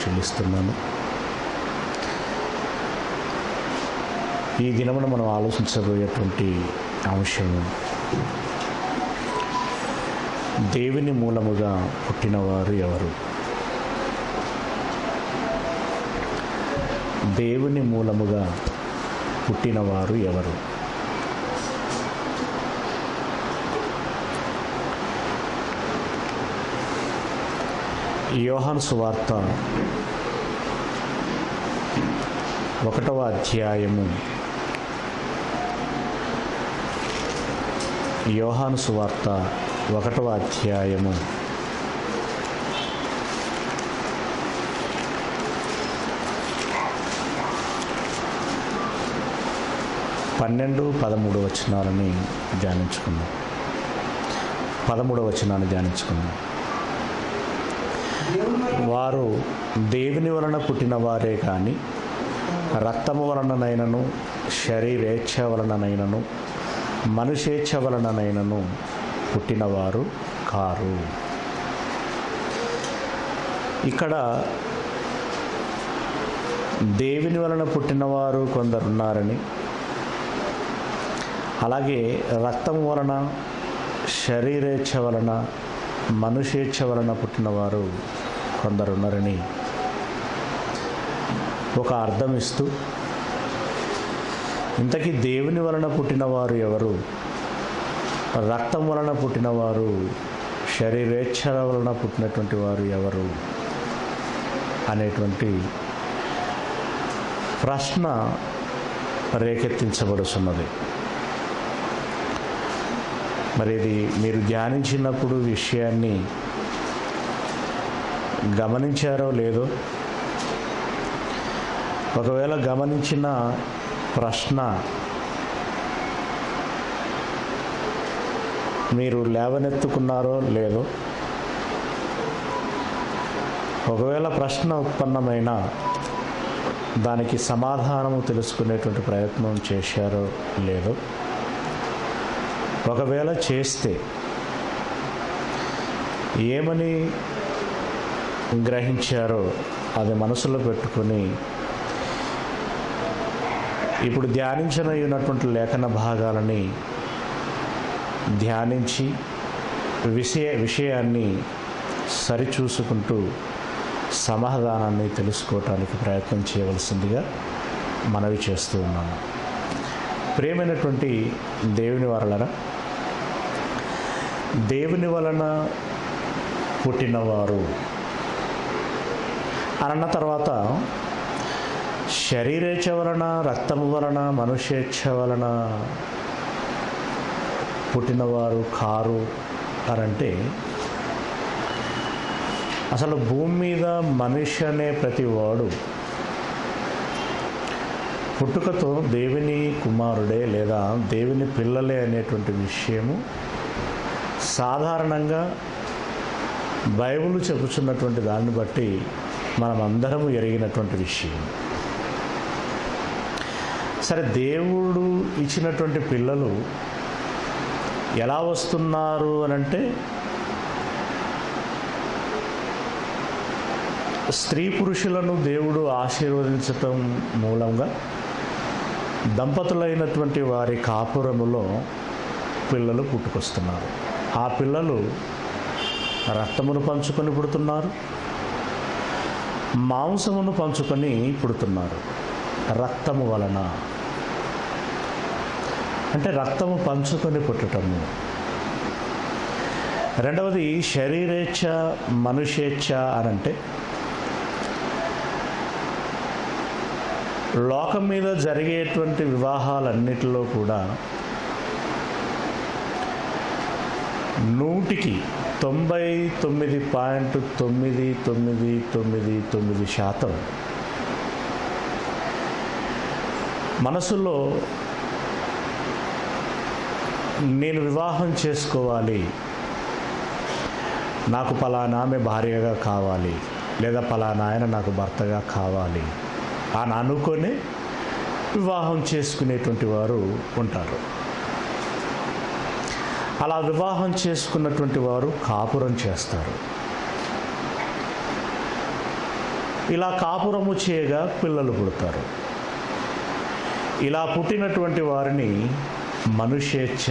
చెల్లిస్తున్నాను ఈ దినమున మనం ఆలోచించబోయేటువంటి అంశము దేవుని మూలముగా పుట్టినవారు ఎవరు దేవుని మూలముగా పుట్టినవారు ఎవరు యోహాను సువార్త ఒకటవ అధ్యాయము యోహాను సువార్త ఒకటవ అధ్యాయము పన్నెండు పదమూడు వచనాలని ధ్యానించుకుందాం పదమూడవ వచనాన్ని ధ్యానించుకుందాం వారు దేవుని వలన పుట్టిన వారే కానీ రక్తము వలననైనను శరీరేచ్ఛ వలననైనను మనుషేచ్ఛ వలననైనను పుట్టినవారు కారు ఇక్కడ దేవుని వలన పుట్టినవారు కొందరున్నారని అలాగే రక్తం వలన శరీరేచ్ఛ వలన మనుషేచ్ఛ వలన పుట్టినవారు కొందరున్నారని ఒక అర్థం ఇస్తూ ఇంతకీ దేవుని వలన పుట్టినవారు ఎవరు రక్తం వలన పుట్టినవారు శరీరేచ్ఛల వలన పుట్టినటువంటి వారు ఎవరు అనేటువంటి ప్రశ్న రేకెత్తించబడుతున్నది మరి ఇది మీరు ధ్యానించినప్పుడు విషయాన్ని గమనించారో లేదో ఒకవేళ గమనించిన ప్రశ్న మీరు లేవనెత్తుకున్నారో లేదో ఒకవేళ ప్రశ్న ఉత్పన్నమైన దానికి సమాధానము తెలుసుకునేటువంటి ప్రయత్నం చేశారో లేదో ఒకవేళ చేస్తే ఏమని గ్రహించారో అది మనసులో పెట్టుకొని ఇప్పుడు ధ్యానించనయ్యున్నటువంటి లేఖన భాగాలని ధ్యానించి విషయ విషయాన్ని సరిచూసుకుంటూ సమాధానాన్ని తెలుసుకోవటానికి ప్రయత్నం చేయవలసిందిగా మనవి చేస్తూ ఉన్నాను ప్రేమైనటువంటి దేవుని వలన దేవుని వలన పుట్టినవారు అన్న తర్వాత శరీరేచ్ఛ వలన రక్తము వలన మనుష్యేచ్ఛ వలన పుట్టినవారు కారు అనంటే అసలు భూమి మీద మనిషి అనే ప్రతి వాడు పుట్టుకతో దేవుని కుమారుడే లేదా దేవుని పిల్లలే అనేటువంటి విషయము సాధారణంగా బైబిల్ చెబుతున్నటువంటి దాన్ని బట్టి మనం అందరము ఎరిగినటువంటి విషయం సరే దేవుడు ఇచ్చినటువంటి పిల్లలు ఎలా వస్తున్నారు అనంటే స్త్రీ పురుషులను దేవుడు ఆశీర్వదించటం మూలంగా దంపతులైనటువంటి వారి కాపురములో పిల్లలు పుట్టుకొస్తున్నారు ఆ పిల్లలు రక్తమును పంచుకొని పుడుతున్నారు మాంసమును పంచుకొని పుడుతున్నారు రక్తము వలన అంటే రక్తము పంచుకొని పుట్టటము రెండవది శరీరేచ్ఛ మనుషేచ్ఛ అనంటే లోకం మీద జరిగేటువంటి వివాహాలన్నిటిలో కూడా నూటికి తొంభై తొమ్మిది పాయింట్ తొమ్మిది తొమ్మిది తొమ్మిది తొమ్మిది శాతం మనసులో నేను వివాహం చేసుకోవాలి నాకు పలానా ఆమె భార్యగా కావాలి లేదా పలానా ఆయన నాకు భర్తగా కావాలి అని అనుకొని వివాహం చేసుకునేటువంటి వారు ఉంటారు అలా వివాహం చేసుకున్నటువంటి వారు కాపురం చేస్తారు ఇలా కాపురము చేయగా పిల్లలు పుడతారు ఇలా పుట్టినటువంటి వారిని మనుష్యేచ్ఛ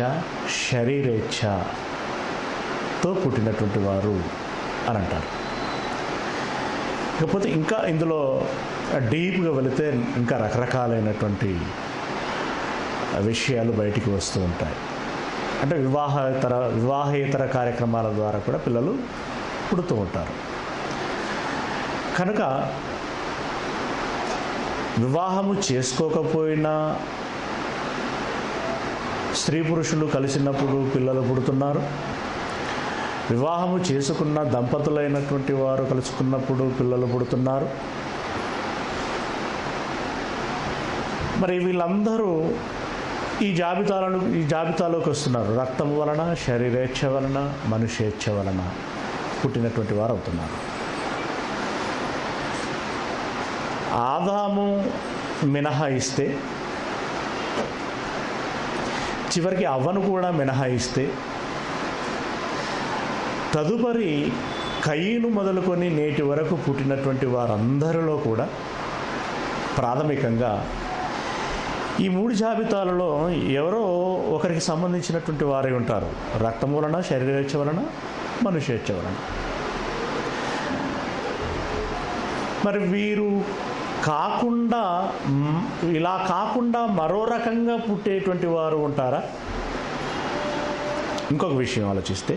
శరీరేచ్ఛతో పుట్టినటువంటి వారు అని అంటారు ఇకపోతే ఇంకా ఇందులో డీప్గా వెళితే ఇంకా రకరకాలైనటువంటి విషయాలు బయటికి వస్తూ ఉంటాయి అంటే వివాహేతర వివాహేతర కార్యక్రమాల ద్వారా కూడా పిల్లలు పుడుతూ ఉంటారు కనుక వివాహము చేసుకోకపోయినా స్త్రీ పురుషులు కలిసినప్పుడు పిల్లలు పుడుతున్నారు వివాహము చేసుకున్న దంపతులైనటువంటి వారు కలుసుకున్నప్పుడు పిల్లలు పుడుతున్నారు మరి వీళ్ళందరూ ఈ జాబితాలను ఈ జాబితాలోకి వస్తున్నారు రక్తం వలన శరీరేచ్ఛ వలన మనుష్యేచ్ఛ వలన పుట్టినటువంటి వారు అవుతున్నారు ఆదాము మినహాయిస్తే చివరికి అవ్వను కూడా మినహాయిస్తే తదుపరి కయ్యను మొదలుకొని నేటి వరకు పుట్టినటువంటి వారందరిలో కూడా ప్రాథమికంగా ఈ మూడు జాబితాలలో ఎవరో ఒకరికి సంబంధించినటువంటి వారే ఉంటారు రక్తం వలన శరీరేచ్ఛ వలన మనుష్యేచ్ఛ వలన మరి వీరు కాకుండా మ్, ఇలా కాకుండా మరో రకంగా పుట్టేటువంటి వారు ఉంటారా ఇంకొక విషయం ఆలోచిస్తే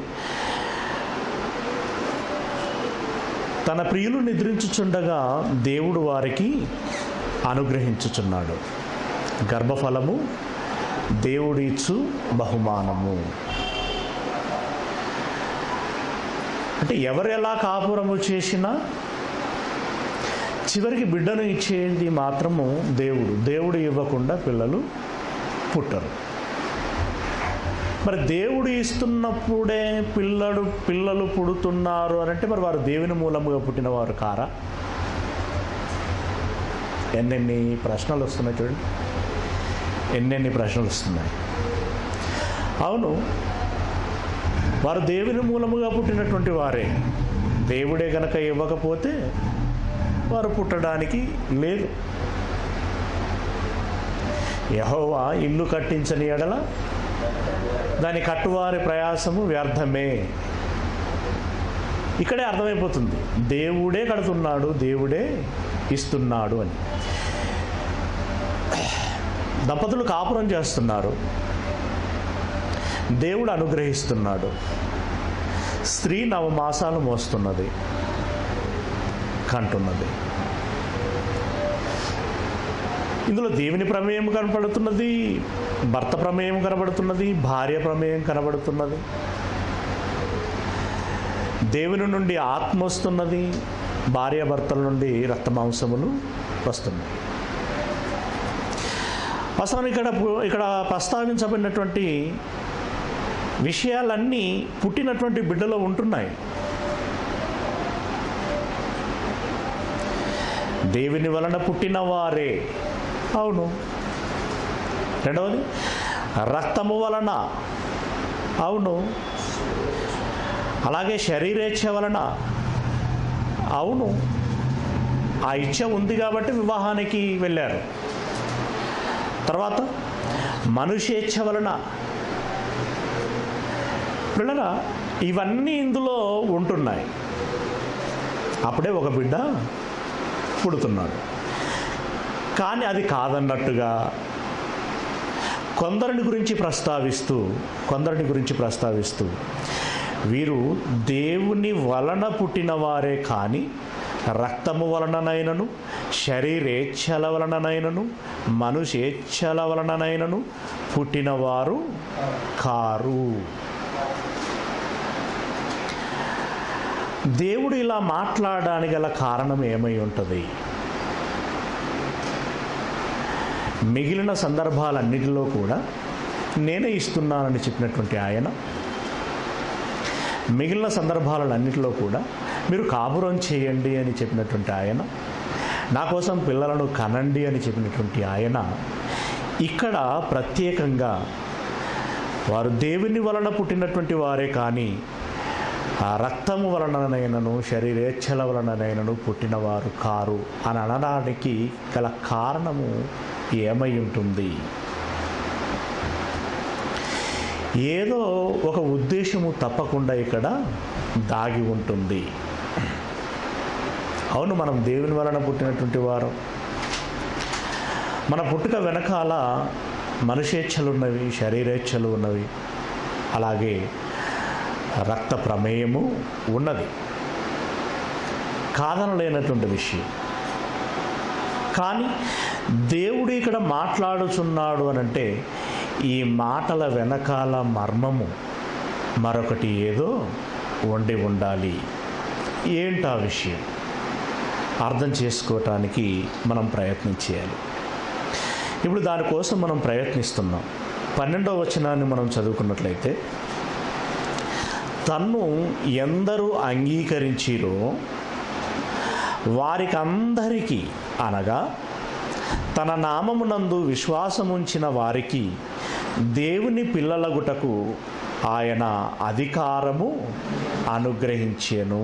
తన ప్రియులు నిద్రించుచుండగా దేవుడు వారికి అనుగ్రహించుచున్నాడు గర్భఫలము దేవుడిచ్చు బహుమానము అంటే ఎవరు ఎలా కాపురము చేసినా చివరికి బిడ్డను ఇచ్చేది మాత్రము దేవుడు దేవుడు ఇవ్వకుండా పిల్లలు పుట్టరు మరి దేవుడు ఇస్తున్నప్పుడే పిల్లడు పిల్లలు పుడుతున్నారు అని అంటే మరి వారు దేవుని మూలముగా పుట్టినవారు కారా ఎన్నెన్ని ప్రశ్నలు వస్తున్నాయి చూడండి ఎన్నెన్ని ప్రశ్నలు వస్తున్నాయి అవును వారు దేవుని మూలముగా పుట్టినటువంటి వారే దేవుడే గనక ఇవ్వకపోతే వారు పుట్టడానికి లేదు యహోవా ఇల్లు కట్టించని ఎడల దాని కట్టువారి ప్రయాసము వ్యర్థమే ఇక్కడే అర్థమైపోతుంది దేవుడే కడుతున్నాడు దేవుడే ఇస్తున్నాడు అని దంపతులు కాపురం చేస్తున్నారు దేవుడు అనుగ్రహిస్తున్నాడు స్త్రీ నవమాసాలు మోస్తున్నది కంటున్నది ఇందులో దేవుని ప్రమేయం కనపడుతున్నది భర్త ప్రమేయం కనబడుతున్నది భార్య ప్రమేయం కనబడుతున్నది దేవుని నుండి ఆత్మ వస్తున్నది భార్య భర్తల నుండి రక్తమాంసములు వస్తున్నాయి అసలు ఇక్కడ ఇక్కడ ప్రస్తావించబడినటువంటి విషయాలన్నీ పుట్టినటువంటి బిడ్డలో ఉంటున్నాయి దేవుని వలన పుట్టిన వారే అవును రెండవది రక్తము వలన అవును అలాగే శరీరేచ్ఛ వలన అవును ఆ ఇచ్ఛ ఉంది కాబట్టి వివాహానికి వెళ్ళారు తర్వాత మనుషేచ్ఛ వలన పిల్లల ఇవన్నీ ఇందులో ఉంటున్నాయి అప్పుడే ఒక బిడ్డ పుడుతున్నాడు కానీ అది కాదన్నట్టుగా కొందరిని గురించి ప్రస్తావిస్తూ కొందరిని గురించి ప్రస్తావిస్తూ వీరు దేవుని వలన పుట్టిన వారే కానీ రక్తము వలననైనను శరీరేచ్ఛల వలననైనను మనుషేచ్ఛల వలననైనను పుట్టినవారు కారు దేవుడు ఇలా మాట్లాడడానికి గల కారణం ఏమై ఉంటుంది మిగిలిన సందర్భాలన్నిటిలో కూడా నేనే ఇస్తున్నానని చెప్పినటువంటి ఆయన మిగిలిన సందర్భాలన్నిటిలో కూడా మీరు కాపురం చేయండి అని చెప్పినటువంటి ఆయన నా కోసం పిల్లలను కనండి అని చెప్పినటువంటి ఆయన ఇక్కడ ప్రత్యేకంగా వారు దేవుని వలన పుట్టినటువంటి వారే కానీ ఆ రక్తము వలననైనను శరీరేచ్ఛల వలననైనను పుట్టినవారు కారు అని అనడానికి గల కారణము ఏమై ఉంటుంది ఏదో ఒక ఉద్దేశము తప్పకుండా ఇక్కడ దాగి ఉంటుంది అవును మనం దేవుని వలన పుట్టినటువంటి వారు మన పుట్టుక వెనకాల మనుషేచ్ఛలు ఉన్నవి శరీరేచ్ఛలు ఉన్నవి అలాగే రక్త ప్రమేయము ఉన్నది కాదనలేనటువంటి విషయం కానీ దేవుడు ఇక్కడ మాట్లాడుచున్నాడు అనంటే ఈ మాటల వెనకాల మర్మము మరొకటి ఏదో వండి ఉండాలి ఏంటా విషయం అర్థం చేసుకోవటానికి మనం ప్రయత్నం చేయాలి ఇప్పుడు దానికోసం మనం ప్రయత్నిస్తున్నాం పన్నెండవ వచనాన్ని మనం చదువుకున్నట్లయితే తన్ను ఎందరూ అంగీకరించిరో వారికందరికీ అనగా తన నామమునందు విశ్వాసముంచిన వారికి దేవుని పిల్లలగుటకు ఆయన అధికారము అనుగ్రహించెను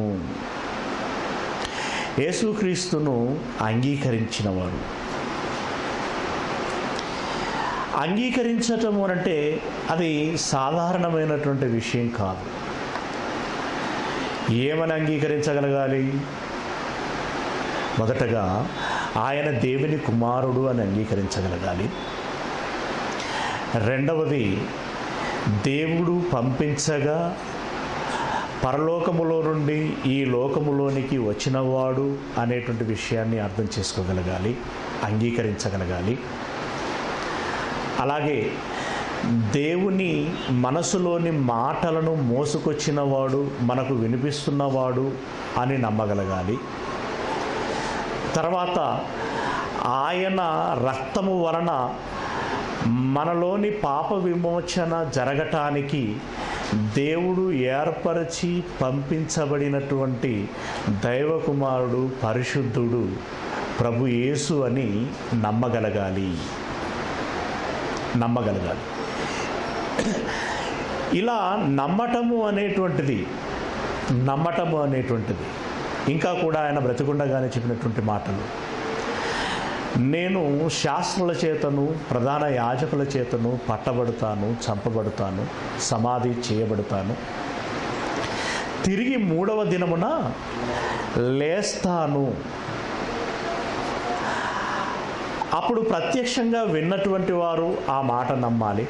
యేసుక్రీస్తును అంగీకరించినవారు అంగీకరించటము అంటే అది సాధారణమైనటువంటి విషయం కాదు ఏమని అంగీకరించగలగాలి మొదటగా ఆయన దేవుని కుమారుడు అని అంగీకరించగలగాలి రెండవది దేవుడు పంపించగా పరలోకములో నుండి ఈ లోకములోనికి వచ్చినవాడు అనేటువంటి విషయాన్ని అర్థం చేసుకోగలగాలి అంగీకరించగలగాలి అలాగే దేవుని మనసులోని మాటలను మోసుకొచ్చినవాడు మనకు వినిపిస్తున్నవాడు అని నమ్మగలగాలి తర్వాత ఆయన రక్తము వలన మనలోని పాప విమోచన జరగటానికి దేవుడు ఏర్పరిచి పంపించబడినటువంటి దైవకుమారుడు పరిశుద్ధుడు ప్రభు యేసు అని నమ్మగలగాలి నమ్మగలగాలి ఇలా నమ్మటము అనేటువంటిది నమ్మటము అనేటువంటిది ఇంకా కూడా ఆయన బ్రతికుండగానే చెప్పినటువంటి మాటలు నేను శాస్త్రుల చేతను ప్రధాన యాజకుల చేతను పట్టబడతాను చంపబడతాను సమాధి చేయబడతాను తిరిగి మూడవ దినమున లేస్తాను అప్పుడు ప్రత్యక్షంగా విన్నటువంటి వారు ఆ మాట నమ్మాలి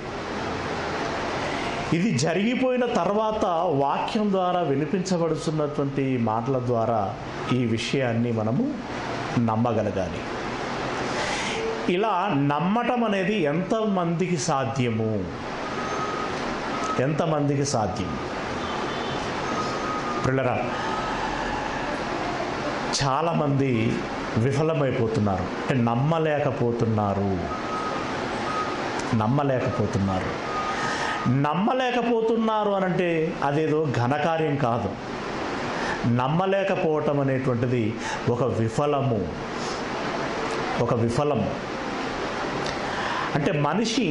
ఇది జరిగిపోయిన తర్వాత వాక్యం ద్వారా వినిపించబడుతున్నటువంటి మాటల ద్వారా ఈ విషయాన్ని మనము నమ్మగలగాలి ఇలా నమ్మటం అనేది ఎంతమందికి సాధ్యము ఎంతమందికి సాధ్యం పిల్లరా చాలామంది విఫలమైపోతున్నారు అంటే నమ్మలేకపోతున్నారు నమ్మలేకపోతున్నారు నమ్మలేకపోతున్నారు అనంటే అదేదో ఘనకార్యం కాదు నమ్మలేకపోవటం అనేటువంటిది ఒక విఫలము ఒక విఫలము అంటే మనిషి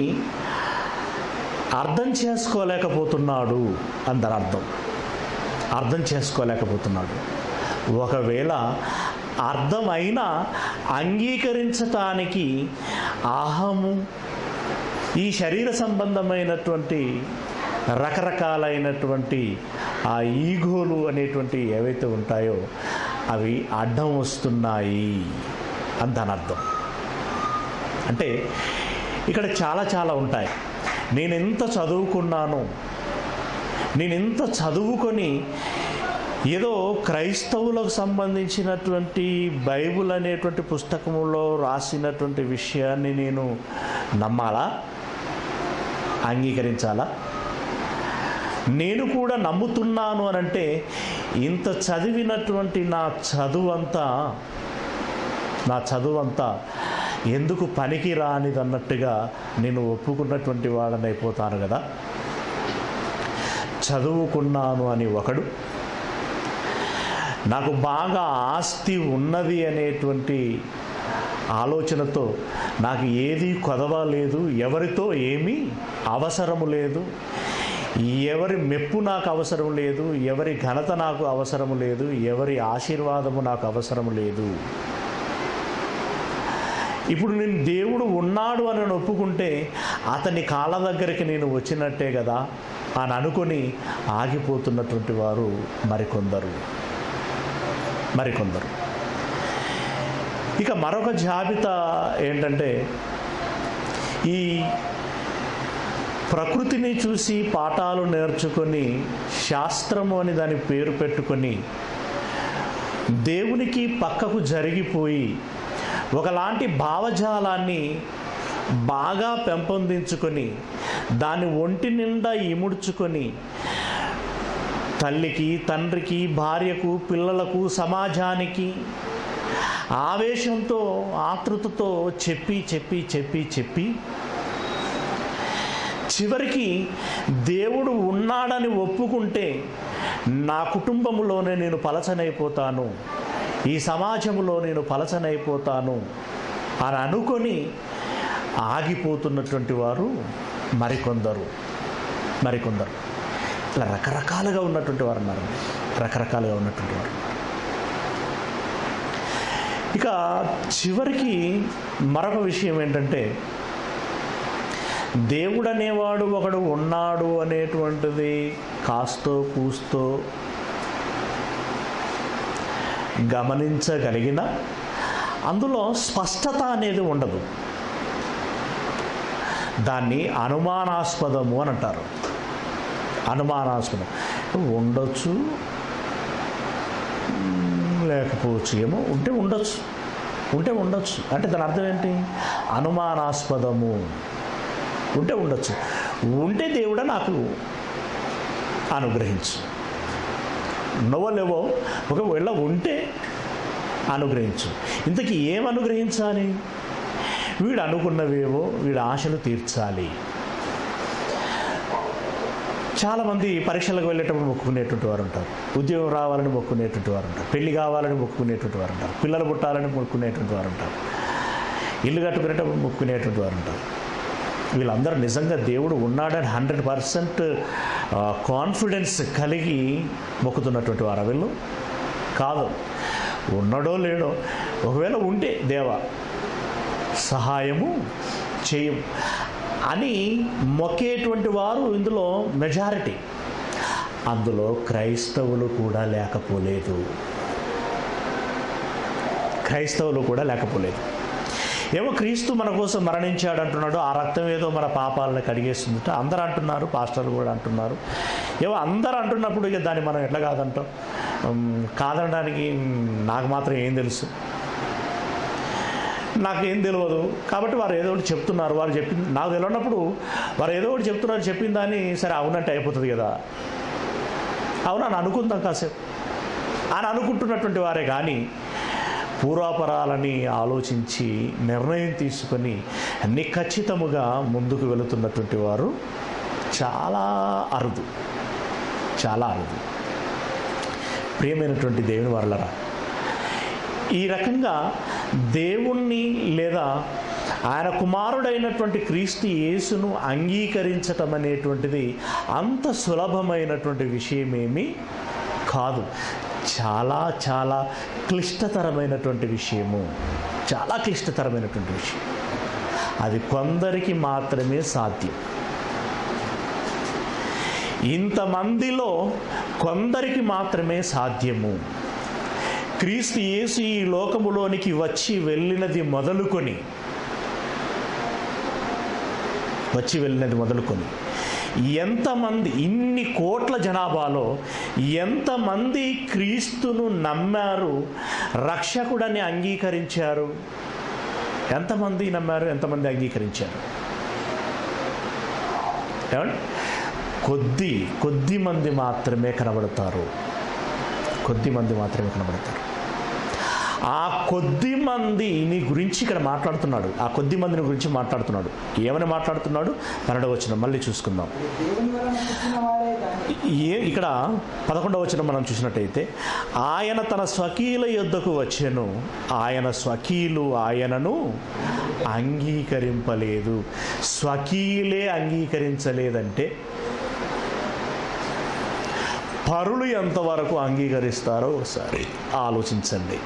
అర్థం చేసుకోలేకపోతున్నాడు అని దాని అర్థం అర్థం చేసుకోలేకపోతున్నాడు ఒకవేళ అర్థమైనా అంగీకరించటానికి అహము ఈ శరీర సంబంధమైనటువంటి రకరకాలైనటువంటి ఆ ఈగోలు అనేటువంటి ఏవైతే ఉంటాయో అవి అడ్డం వస్తున్నాయి అని దాని అర్థం అంటే ఇక్కడ చాలా చాలా ఉంటాయి నేను ఎంత చదువుకున్నాను నేను ఎంత చదువుకొని ఏదో క్రైస్తవులకు సంబంధించినటువంటి బైబుల్ అనేటువంటి పుస్తకంలో రాసినటువంటి విషయాన్ని నేను నమ్మాలా అంగీకరించాలా నేను కూడా నమ్ముతున్నాను అని అంటే ఇంత చదివినటువంటి నా చదువు అంతా నా చదువు అంతా ఎందుకు పనికి రానిదన్నట్టుగా నేను ఒప్పుకున్నటువంటి వాడని అయిపోతాను కదా చదువుకున్నాను అని ఒకడు నాకు బాగా ఆస్తి ఉన్నది అనేటువంటి ఆలోచనతో నాకు ఏది కొదవ లేదు ఎవరితో ఏమీ అవసరము లేదు ఎవరి మెప్పు నాకు అవసరం లేదు ఎవరి ఘనత నాకు అవసరం లేదు ఎవరి ఆశీర్వాదము నాకు అవసరం లేదు ఇప్పుడు నేను దేవుడు ఉన్నాడు అని నేను ఒప్పుకుంటే అతని కాళ్ళ దగ్గరికి నేను వచ్చినట్టే కదా అని అనుకొని ఆగిపోతున్నటువంటి వారు మరికొందరు మరికొందరు ఇక మరొక జాబితా ఏంటంటే ఈ ప్రకృతిని చూసి పాఠాలు నేర్చుకొని శాస్త్రము అని దాని పేరు పెట్టుకొని దేవునికి పక్కకు జరిగిపోయి ఒకలాంటి భావజాలాన్ని బాగా పెంపొందించుకొని దాన్ని ఒంటి నిండా ఇముడ్చుకొని తల్లికి తండ్రికి భార్యకు పిల్లలకు సమాజానికి ఆవేశంతో ఆతృతతో చెప్పి చెప్పి చెప్పి చెప్పి చివరికి దేవుడు ఉన్నాడని ఒప్పుకుంటే నా కుటుంబంలోనే నేను పలచనైపోతాను ఈ సమాజంలో నేను పలచనైపోతాను అని అనుకొని ఆగిపోతున్నటువంటి వారు మరికొందరు మరికొందరు ఇట్లా రకరకాలుగా ఉన్నటువంటి వారు ఉన్నారు రకరకాలుగా ఉన్నటువంటి వారు ఇక చివరికి మరొక విషయం ఏంటంటే దేవుడు అనేవాడు ఒకడు ఉన్నాడు అనేటువంటిది కాస్తో కూస్తో గమనించగలిగిన అందులో స్పష్టత అనేది ఉండదు దాన్ని అనుమానాస్పదము అని అంటారు అనుమానాస్పదం ఉండొచ్చు మ్, లేకపోవచ్చు ఏమో ఉంటే ఉండొచ్చు ఉంటే ఉండొచ్చు అంటే దాని అర్థం ఏంటి అనుమానాస్పదము ఉంటే ఉండొచ్చు ఉంటే దేవుడా నాకు అనుగ్రహించు ఉన్నవో లేవో ఒకవేళ ఉంటే అనుగ్రహించు ఇంతకీ ఏం అనుగ్రహించాలి వీడు అనుకున్నవేవో వీడి ఆశలు తీర్చాలి చాలామంది పరీక్షలకు వెళ్ళేటప్పుడు మొక్కుకునేటువంటి వారు ఉంటారు ఉద్యోగం రావాలని మొక్కుకునేటువంటి వారు ఉంటారు పెళ్లి కావాలని మొక్కుకునేటువంటి వారు ఉంటారు పిల్లలు పుట్టాలని మొక్కుకునేటువంటి వారు ఉంటారు ఇల్లు కట్టుకునేటప్పుడు మొక్కుకునేటువంటి వారు ఉంటారు వీళ్ళందరూ నిజంగా దేవుడు ఉన్నాడని హండ్రెడ్ పర్సెంట్ కాన్ఫిడెన్స్ కలిగి మొక్కుతున్నటువంటి వారు వీళ్ళు కాదు ఉన్నాడో లేడో ఒకవేళ ఉంటే దేవా సహాయము చేయం అని మొక్కేటువంటి వారు ఇందులో మెజారిటీ అందులో క్రైస్తవులు కూడా లేకపోలేదు క్రైస్తవులు కూడా లేకపోలేదు ఏమో క్రీస్తు మన కోసం మరణించాడు అంటున్నాడు ఆ రక్తం ఏదో మన పాపాలను కడిగేస్తుందట అందరూ అంటున్నారు పాస్టర్లు కూడా అంటున్నారు ఏమో అందరూ అంటున్నప్పుడు ఇక దాన్ని మనం ఎట్లా కాదంటాం ఉమ్, కాదనడానికి నాకు మాత్రం ఏం తెలుసు నాకేం తెలియదు కాబట్టి వారు ఏదో ఒకటి చెప్తున్నారు వారు చెప్పింది నాకు తెలియనప్పుడు వారు ఏదో ఒకటి చెప్తున్నారు చెప్పిన దాన్ని సరే అవునంటే అయిపోతుంది కదా అవునని అనుకుందాం కాసేపు అని అనుకుంటున్నటువంటి వారే కానీ పూర్వాపరాలని ఆలోచించి నిర్ణయం తీసుకొని అన్ని ఖచ్చితముగా ముందుకు వెళుతున్నటువంటి వారు చాలా అరుదు చాలా అరుదు ప్రియమైనటువంటి దేవుని వరలరా ఈ రకంగా దేవుణ్ణి లేదా ఆయన కుమారుడైనటువంటి క్రీస్తు యేసును అంగీకరించటం అనేటువంటిది అంత సులభమైనటువంటి విషయమేమీ కాదు చాలా చాలా క్లిష్టతరమైనటువంటి విషయము చాలా క్లిష్టతరమైనటువంటి విషయం అది కొందరికి మాత్రమే సాధ్యం ఇంతమందిలో కొందరికి మాత్రమే సాధ్యము క్రీస్తు యేసు ఈ లోకములోనికి వచ్చి వెళ్ళినది మొదలుకొని వచ్చి వెళ్ళినది మొదలుకొని ఎంతమంది ఇన్ని కోట్ల జనాభాలో ఎంతమంది క్రీస్తును నమ్మారు రక్షకుడని అంగీకరించారు ఎంతమంది నమ్మారు ఎంతమంది అంగీకరించారు ఏమండి కొద్ది కొద్ది మంది మాత్రమే కనబడతారు కొద్ది మంది మాత్రమే కనబడతారు ఆ కొద్ది మందిని గురించి ఇక్కడ మాట్లాడుతున్నాడు ఆ కొద్ది మందిని గురించి మాట్లాడుతున్నాడు ఏమని మాట్లాడుతున్నాడు పన్నెండవ వచ్చిన మళ్ళీ చూసుకుందాం దేవుని వలన పుట్టిన వారే కానీ ఏ ఇక్కడ పదకొండవ వచనం మనం చూసినట్టయితే ఆయన తన స్వకీల యొద్దకు వచ్చెను ఆయన స్వకీలు ఆయనను అంగీకరింపలేదు స్వకీలే అంగీకరించలేదంటే పరులు ఎంతవరకు అంగీకరిస్తారో ఒకసారి ఆలోచించండి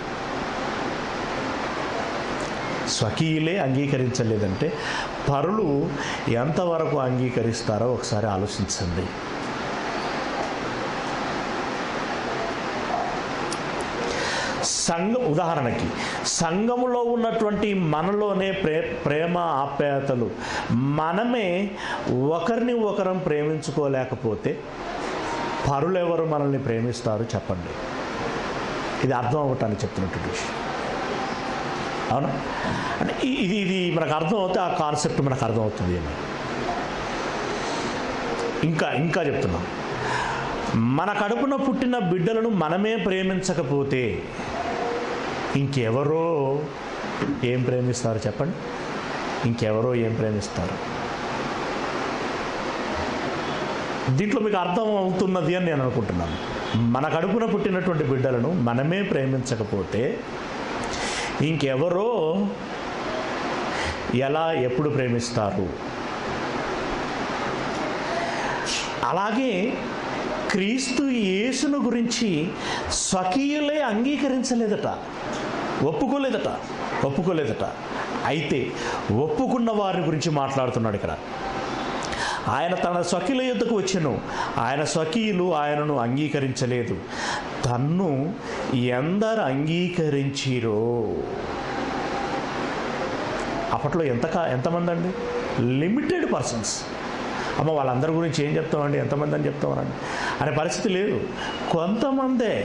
స్వకీయులే అంగీకరించలేదంటే పరులు ఎంతవరకు అంగీకరిస్తారో ఒకసారి ఆలోచించండి సంఘం ఉదాహరణకి సంఘములో ఉన్నటువంటి మనలోనే ప్రే ప్రేమ ఆప్యాయతలు మనమే ఒకరిని ఒకరం ప్రేమించుకోలేకపోతే పరులెవరు మనల్ని ప్రేమిస్తారు చెప్పండి ఇది అర్థం అవ్వటానికి చెప్తున్నటువంటి విషయం అవునా అంటే ఇ- ఇది ఇది మనకు అర్థం అవుతే ఆ కాన్సెప్ట్ మనకు అర్థం అవుతుంది అని ఇంకా ఇంకా చెప్తున్నాం మన కడుపున పుట్టిన బిడ్డలను మనమే ప్రేమించకపోతే ఇంకెవరో ఏం ప్రేమిస్తారు చెప్పండి ఇంకెవరో ఏం ప్రేమిస్తారు దీంట్లో మీకు అర్థం అవుతున్నది అని నేను అనుకుంటున్నాను మన కడుపున పుట్టినటువంటి బిడ్డలను మనమే ప్రేమించకపోతే ఇంకెవరో ఎలా ఎప్పుడు ప్రేమిస్తారు అలాగే క్రీస్తు యేసును గురించి స్వకీయులే అంగీకరించలేదట ఒప్పుకోలేదట ఒప్పుకోలేదట అయితే ఒప్పుకున్న వారి గురించి మాట్లాడుతున్నాడు ఇక్కడ ఆయన తన స్వకీయుల యుద్ధకు వచ్చెను ఆయన స్వకీయులు ఆయనను అంగీకరించలేదు తన్ను ఎందరు అంగీకరించిరో అప్పట్లో ఎంత కా- ఎంతమంది అండి లిమిటెడ్ పర్సన్స్ అమ్మ వాళ్ళందరి గురించి ఏం చెప్తామండి ఎంతమంది అని చెప్తామనండి అనే పరిస్థితి లేదు కొంతమందే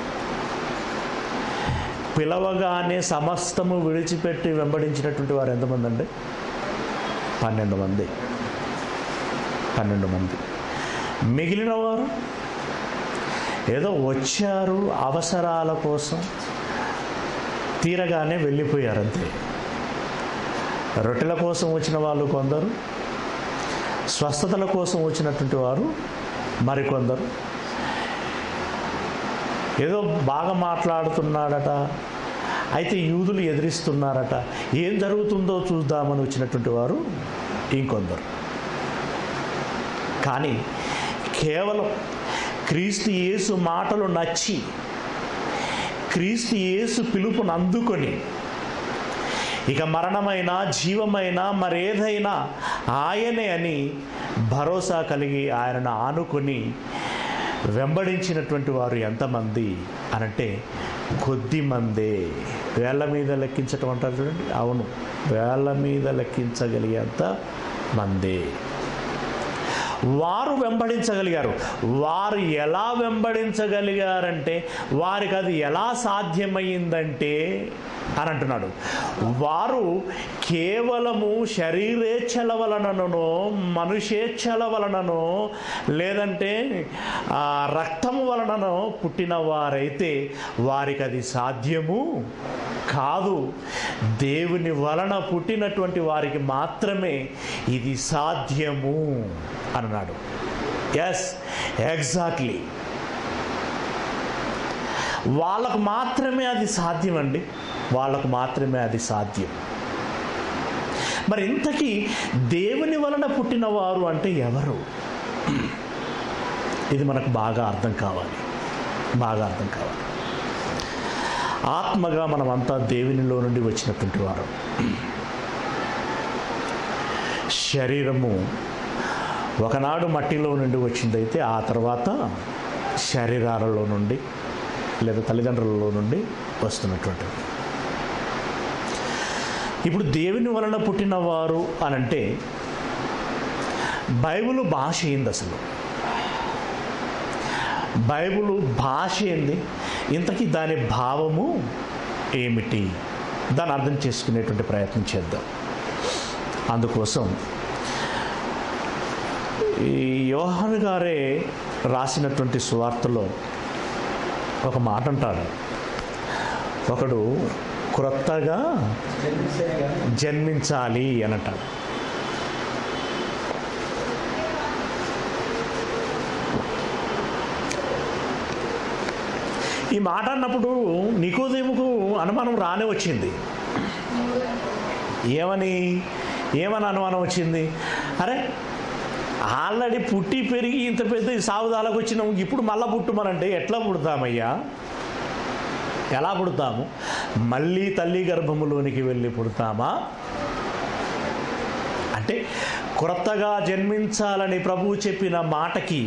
పిలవగానే సమస్తము విడిచిపెట్టి వెంబడించినటువంటి వారు ఎంతమంది అండి పన్నెండు మంది పన్నెండు మంది మిగిలిన వారు ఏదో వచ్చారు అవసరాల కోసం తీరగానే వెళ్ళిపోయారు అంతే రొట్టెల కోసం వచ్చిన వాళ్ళు కొందరు స్వస్థతల కోసం వచ్చినటువంటి వారు మరికొందరు ఏదో బాగా మాట్లాడుతున్నాడట అయితే యూదులు ఎదిరిస్తున్నారట ఏం జరుగుతుందో చూద్దామని వచ్చినటువంటి వారు ఇంకొందరు కానీ కేవలం క్రీస్తు యేసు మాటలు నచ్చి క్రీస్తు యేసు పిలుపును అందుకొని ఇక మరణమైన జీవమైన మరేదైనా ఆయనే అని భరోసా కలిగి ఆయనను ఆనుకొని వెంబడించినటువంటి వారు ఎంతమంది అనంటే కొద్ది మందే వేళ్ళ మీద లెక్కించటం అంటారు చూడండి అవును వేళ్ళ మీద లెక్కించగలిగేంత మందే వారు వెంబడించగలిగారు వారు ఎలా వెంబడించగలిగారంటే వారికి అది ఎలా సాధ్యమైందంటే అని అంటున్నాడు వారు కేవలము శరీరేచ్ఛల వలననో మనుషేచ్ఛల వలననో లేదంటే ఆ, రక్తము వలననో పుట్టిన వారైతే వారికి అది సాధ్యము కాదు దేవుని వలన పుట్టినటువంటి వారికి మాత్రమే ఇది సాధ్యము అన్నాడు ఎస్ ఎగ్జాక్ట్లీ వాళ్ళకు మాత్రమే అది సాధ్యం అండి వాళ్ళకు మాత్రమే అది సాధ్యం మరి ఇంతకీ దేవుని వలన పుట్టిన వారు అంటే ఎవరు ఇది మనకు బాగా అర్థం కావాలి బాగా అర్థం కావాలి ఆత్మగా మనమంతా దేవునిలో నుండి వచ్చినటువంటి వారు శరీరము ఒకనాడు మట్టిలో నుండి వచ్చిందైతే ఆ తర్వాత శరీరాలలో నుండి లేదా తల్లిదండ్రులలో నుండి వస్తున్నటువంటిది ఇప్పుడు దేవుని వలన పుట్టిన వారు అని అంటే బైబిల్ భాష ఏంది అసలు బైబిల్ భాష ఏంది ఇంతకీ దాని భావము ఏమిటి దాన్ని అర్థం చేసుకునేటువంటి ప్రయత్నం చేద్దాం అందుకోసం ఈ యోహాను గారే రాసినటువంటి సువార్తలో ఒక మాట అంటాడు ఒకడు క్రొత్తగా జన్మించాలి అని అంటాడు ఈ మాట అన్నప్పుడు నికోదేముకు అనుమానం రానే వచ్చింది ఏమని ఏమని అనుమానం వచ్చింది అరే ఆల్రెడీ పుట్టి పెరిగి ఇంత పెద్ద సాగుదాలకు వచ్చినాము ఇప్పుడు మళ్ళా పుట్టుమనంటే ఎట్లా పుడతామయ్యా ఎలా పుడతాము మళ్ళీ తల్లి గర్భములోనికి వెళ్ళి పుడతామా అంటే క్రొత్తగా జన్మించాలని ప్రభువు చెప్పిన మాటకి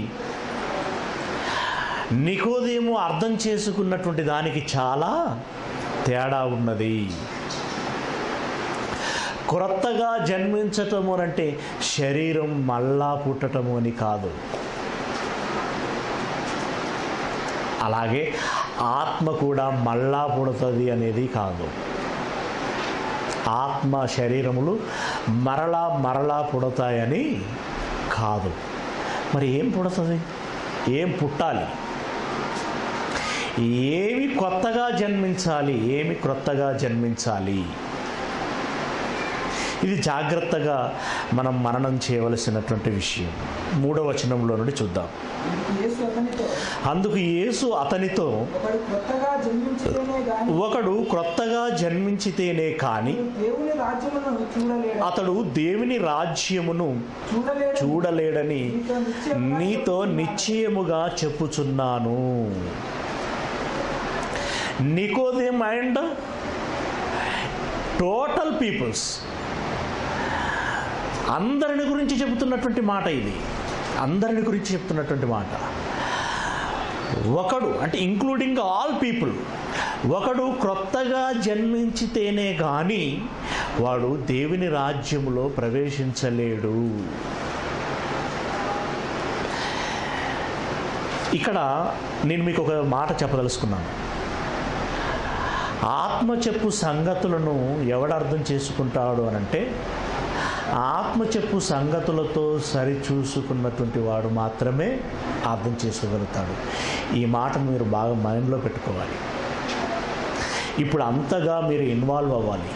నికోదేమో అర్థం చేసుకున్నటువంటి దానికి చాలా తేడా ఉన్నది క్రొత్తగా జన్మించటము అంటే శరీరం మళ్ళా పుట్టటము అని కాదు అలాగే ఆత్మ కూడా మళ్ళా పుడుతుంది అనేది కాదు ఆత్మ శరీరములు మరలా మరలా పుడతాయని కాదు మరి ఏం పుడుతుంది ఏం పుట్టాలి ఏమి కొత్తగా జన్మించాలి ఏమి క్రొత్తగా జన్మించాలి ఇది జాగ్రత్తగా మనం మననం చేయవలసినటువంటి విషయం మూడవ వచనంలో నుండి చూద్దాం యేసు అతనితో అందుకు యేసు అతనితో ఒకడు కొత్తగా జన్మించితేనే గాని ఒకడు క్రొత్తగా జన్మించితేనే కాని దేవుని రాజ్యమును చూడలేడు అతడు దేవుని రాజ్యమును చూడలేడు చూడలేడని నీతో నిశ్చయముగా నీతో చెప్పుచున్నాను. నిశ్చయముగా చెప్పుచున్నాను నికోదేం అండ్ టోటల్ పీపుల్స్ అందరిని గురించి చెబుతున్నటువంటి మాట ఇది అందరిని గురించి చెప్తున్నటువంటి మాట ఒకడు అంటే ఇంక్లూడింగ్ ఆల్ పీపుల్ ఒకడు క్రొత్తగా జన్మించితేనే కానీ వాడు దేవుని రాజ్యములో ప్రవేశించలేడు ఇక్కడ నేను మీకు ఒక మాట చెప్పదలుచుకున్నాను ఆత్మ చెప్పు సంగతులను ఎవడు అర్థం చేసుకుంటాడు అనంటే ఆత్మ చెప్పు సంగతులతో సరి చూసుకున్నటువంటి వాడు మాత్రమే అర్థం చేసుకోగలుగుతాడు ఈ మాట మీరు బాగా మైండ్లో పెట్టుకోవాలి ఇప్పుడు అంతగా మీరు ఇన్వాల్వ్ అవ్వాలి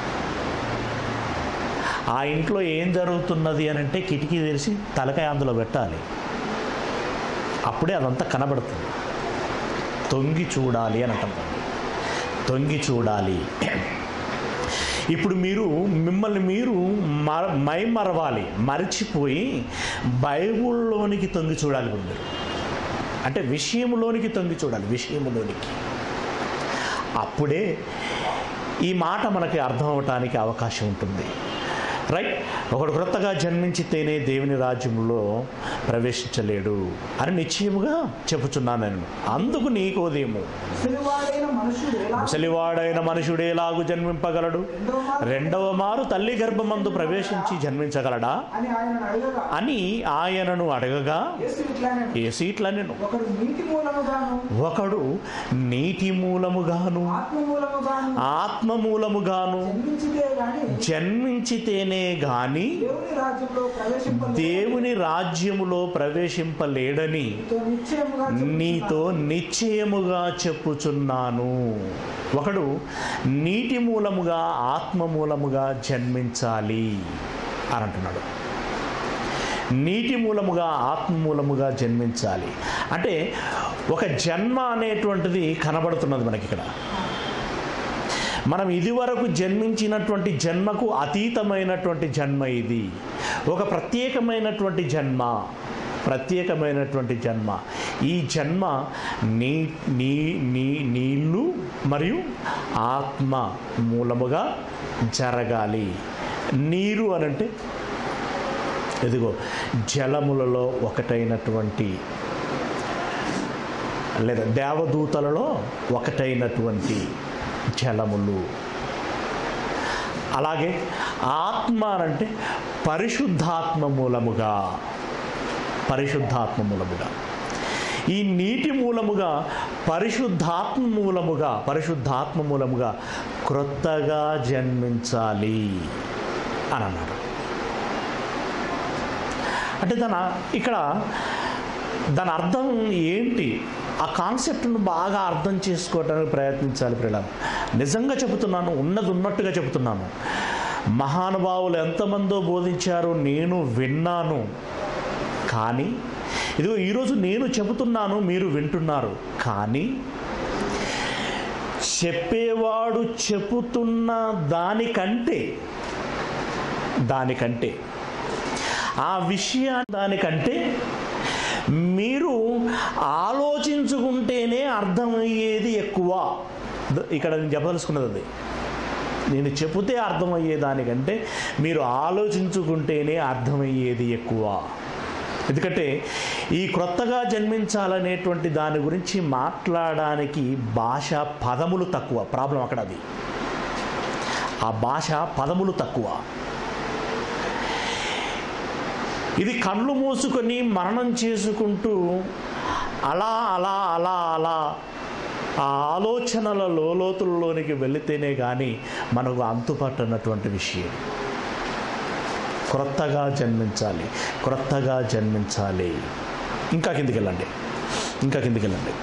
ఆ ఇంట్లో ఏం జరుగుతున్నది అని అంటే కిటికీ తెరిచి తలకాయ అందులో పెట్టాలి అప్పుడే అదంతా కనబడుతుంది తొంగి చూడాలి అని అంటాం తొంగి చూడాలి ఇప్పుడు మీరు మిమ్మల్ని మీరు మర మై మరవాలి మరిచిపోయి బైబుల్లోనికి తొంగి చూడాలి ఇప్పుడు మీరు అంటే విషయంలోనికి తొంగి చూడాలి విషయంలోనికి అప్పుడే ఈ మాట మనకి అర్థం అవటానికి అవకాశం ఉంటుంది రైట్ ఒకడు క్రొత్తగా జన్మించితేనే దేవుని రాజ్యంలో ప్రవేశించలేడు అని నిశ్చయముగా చెప్పుచున్నాను నేను అందుకు నీకోదేమో ముసలివాడైన మనుషుడు ఎలా ముసలివాడైన మనుషుడు ఎలాగు జన్మింపగలడు రెండవ మారు రెండవ మారు తల్లి గర్భమందు ప్రవేశించి జన్మించగలడా అని ఆయన అడగగా అని ఆయనను అడగగా యేసు ఇట్లానే ఏ సీట్లనెను ఒకడు నీటి మూలముగాను ఒకడు నీటి మూలముగాను ఆత్మ మూలముగాను ఆత్మ మూలముగాను జన్మించితే గాని జన్మించితేనే గాని దేవుని రాజ్యంలో ప్రవేశింపలేదు దేవుని రాజ్యములో ప్రవేశింపలేడని నీతో నిశ్చయముగా నీతో నిశ్చయముగా చెప్పుచున్నాను ఒకడు నీటి మూలముగా ఆత్మ మూలముగా జన్మించాలి అని అంటున్నాడు నీటి మూలముగా ఆత్మ మూలముగా జన్మించాలి అంటే ఒక జన్మ అనేటువంటిది కనబడుతున్నది మనకి ఇక్కడ మనం ఇదివరకు జన్మించినటువంటి జన్మకు అతీతమైనటువంటి జన్మ ఇది ఒక ప్రత్యేకమైనటువంటి జన్మ ప్రత్యేకమైనటువంటి జన్మ ఈ జన్మ నీ నీ నీ నీళ్ళు మరియు ఆత్మ మూలముగా జరగాలి నీరు అనంటే ఇదిగో జలములలో ఒకటైనటువంటి లేదా దేవదూతలలో ఒకటైనటువంటి జలములు అలాగే ఆత్మ అనంటే పరిశుద్ధాత్మ మూలముగా పరిశుద్ధాత్మ మూలముగా ఈ నీటి మూలముగా పరిశుద్ధాత్మ మూలముగా పరిశుద్ధాత్మ మూలముగా క్రొత్తగా జన్మించాలి అని అన్నాడు అంటే దాని ఇక్కడ దాని అర్థం ఏంటి ఆ కాన్సెప్ట్ను బాగా అర్థం చేసుకోవడానికి ప్రయత్నించాలి ప్రియుల నిజంగా చెబుతున్నాను ఉన్నది ఉన్నట్టుగా చెబుతున్నాను మహానుభావులు ఎంతమందో బోధించారో నేను విన్నాను కానీ ఇదిగో ఈరోజు నేను చెబుతున్నాను మీరు వింటున్నారు కానీ చెప్పేవాడు చెబుతున్న దానికంటే దానికంటే ఆ విషయా దానికంటే మీరు ఆలోచించుకుంటేనే అర్థమయ్యేది ఎక్కువ ద- ఇక్కడ నేను చెప్పదలుచుకున్నది అది నేను చెబితే అర్థమయ్యేదానికంటే మీరు ఆలోచించుకుంటేనే అర్థమయ్యేది ఎక్కువ ఎందుకంటే ఈ క్రొత్తగా జన్మించాలనేటువంటి దాని గురించి మాట్లాడడానికి భాష పదములు తక్కువ ప్రాబ్లం అక్కడ అది ఆ భాష పదములు తక్కువ ఇది కళ్ళు మూసుకొని మరణం చేసుకుంటూ అలా అలా అలా అలా ఆ ఆలోచనల లోతుల్లోనికి వెళితేనే కానీ మనకు అంతుపట్టనటువంటి విషయం క్రొత్తగా జన్మించాలి క్రొత్తగా జన్మించాలి ఇంకా కిందికి వెళ్ళండి ఇంకా కిందికి వెళ్ళండి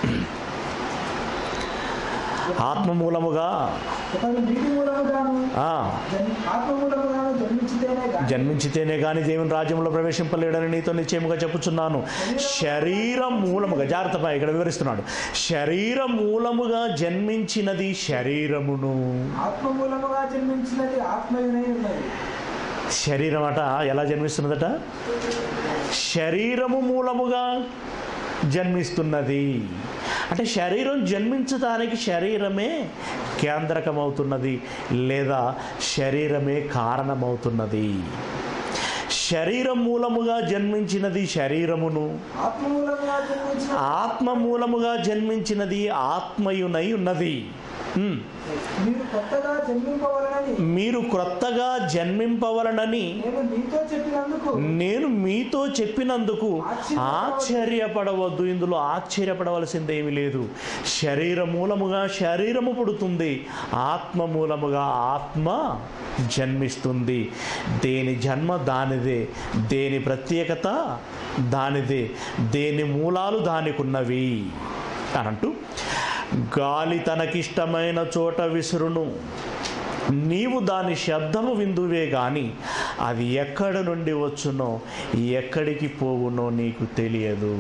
ఆత్మ మూలముగా ఒకరు నీటి మూలముగాను ఆ, జన్- ఆత్మ మూలముగాను జన్మించితేనే గాని జన్మించితేనే కానీ దేవుని రాజ్యంలో ప్రవేశింపలేడని నీతో నిశ్చయముగా చెప్పుచున్నాను శరీరం మూలముగా జాగ్రత్త ఇక్కడ వివరిస్తున్నాడు శరీర మూలముగా జన్మించినది శరీరమును ఆత్మ మూలముగా జన్మించినది ఆత్మయునై ఉన్నది శరీరం అట ఎలా జన్మిస్తున్నదట శరీరము మూలముగా జన్మిస్తున్నది అంటే శరీరం జన్మించడానికి శరీరమే కేంద్రకమవుతున్నది లేదా శరీరమే కారణమవుతున్నది శరీరం మూలముగా జన్మించినది శరీరమును ఆత్మ మూలముగా జన్మించిన ఆత్మ మూలముగా జన్మించినది ఆత్మయునై ఉన్నది ఉమ్. మీరు కొత్తగా జన్మింపవలనని మీరు క్రొత్తగా జన్మింపవలనని నేను నీతో చెప్పినందుకు నేను మీతో చెప్పినందుకు ఆశ్చర్యపడవద్దు ఇందులో ఆశ్చర్యపడవలసిందేమీ లేదు శరీర మూలముగా శరీరము పుడుతుంది ఆత్మ మూలముగా ఆత్మ జన్మిస్తుంది దేని జన్మ దానిదే దేని ప్రత్యేకత దానిదే దేని మూలాలు దానికున్నవి అనంటూ గాలి తనకిష్టమైన చోట విసురును నీవు దాని శబ్దము విందువే గాని అది ఎక్కడ నుండి వచ్చునో ఎక్కడికి పోవునో నీకు తెలియదు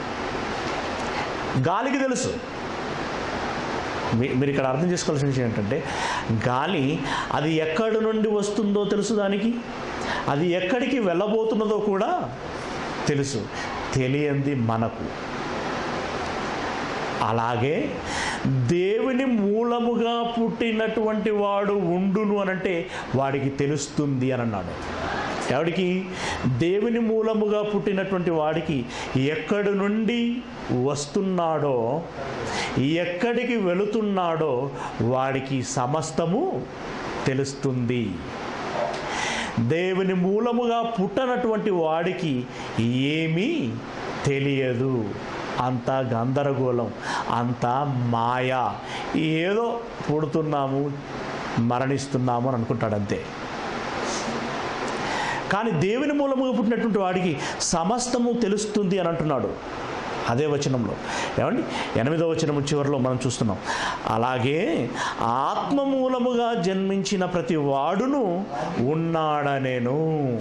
గాలికి తెలుసు మీ- మీరు ఇక్కడ అర్థం చేసుకోవాల్సిన విషయం ఏంటంటే గాలి అది ఎక్కడి నుండి వస్తుందో తెలుసు దానికి అది ఎక్కడికి వెళ్ళబోతున్నదో కూడా తెలుసు తెలియంది మనకు అలాగే దేవుని మూలముగా పుట్టినటువంటి వాడు ఉండును అనంటే వాడికి తెలుస్తుంది అని అన్నాడు ఎవడికి దేవుని మూలముగా పుట్టినటువంటి వాడికి ఎక్కడి నుండి వస్తున్నాడో ఎక్కడికి వెళుతున్నాడో వాడికి సమస్తము తెలుస్తుంది దేవుని మూలముగా పుట్టనటువంటి వాడికి ఏమీ తెలియదు అంతా గందరగోళం అంతా మాయ ఏదో పుడుతున్నాము మరణిస్తున్నాము అని అనుకుంటాడు అంతే కానీ దేవుని మూలముగా పుట్టినటువంటి వాడికి సమస్తము తెలుస్తుంది అని అంటున్నాడు అదే వచనంలో ఏమండి ఎనిమిదో వచనం చివరిలో మనం చూస్తున్నాం అలాగే ఆత్మ మూలముగా జన్మించిన ప్రతి వాడును ఉన్నాడనేను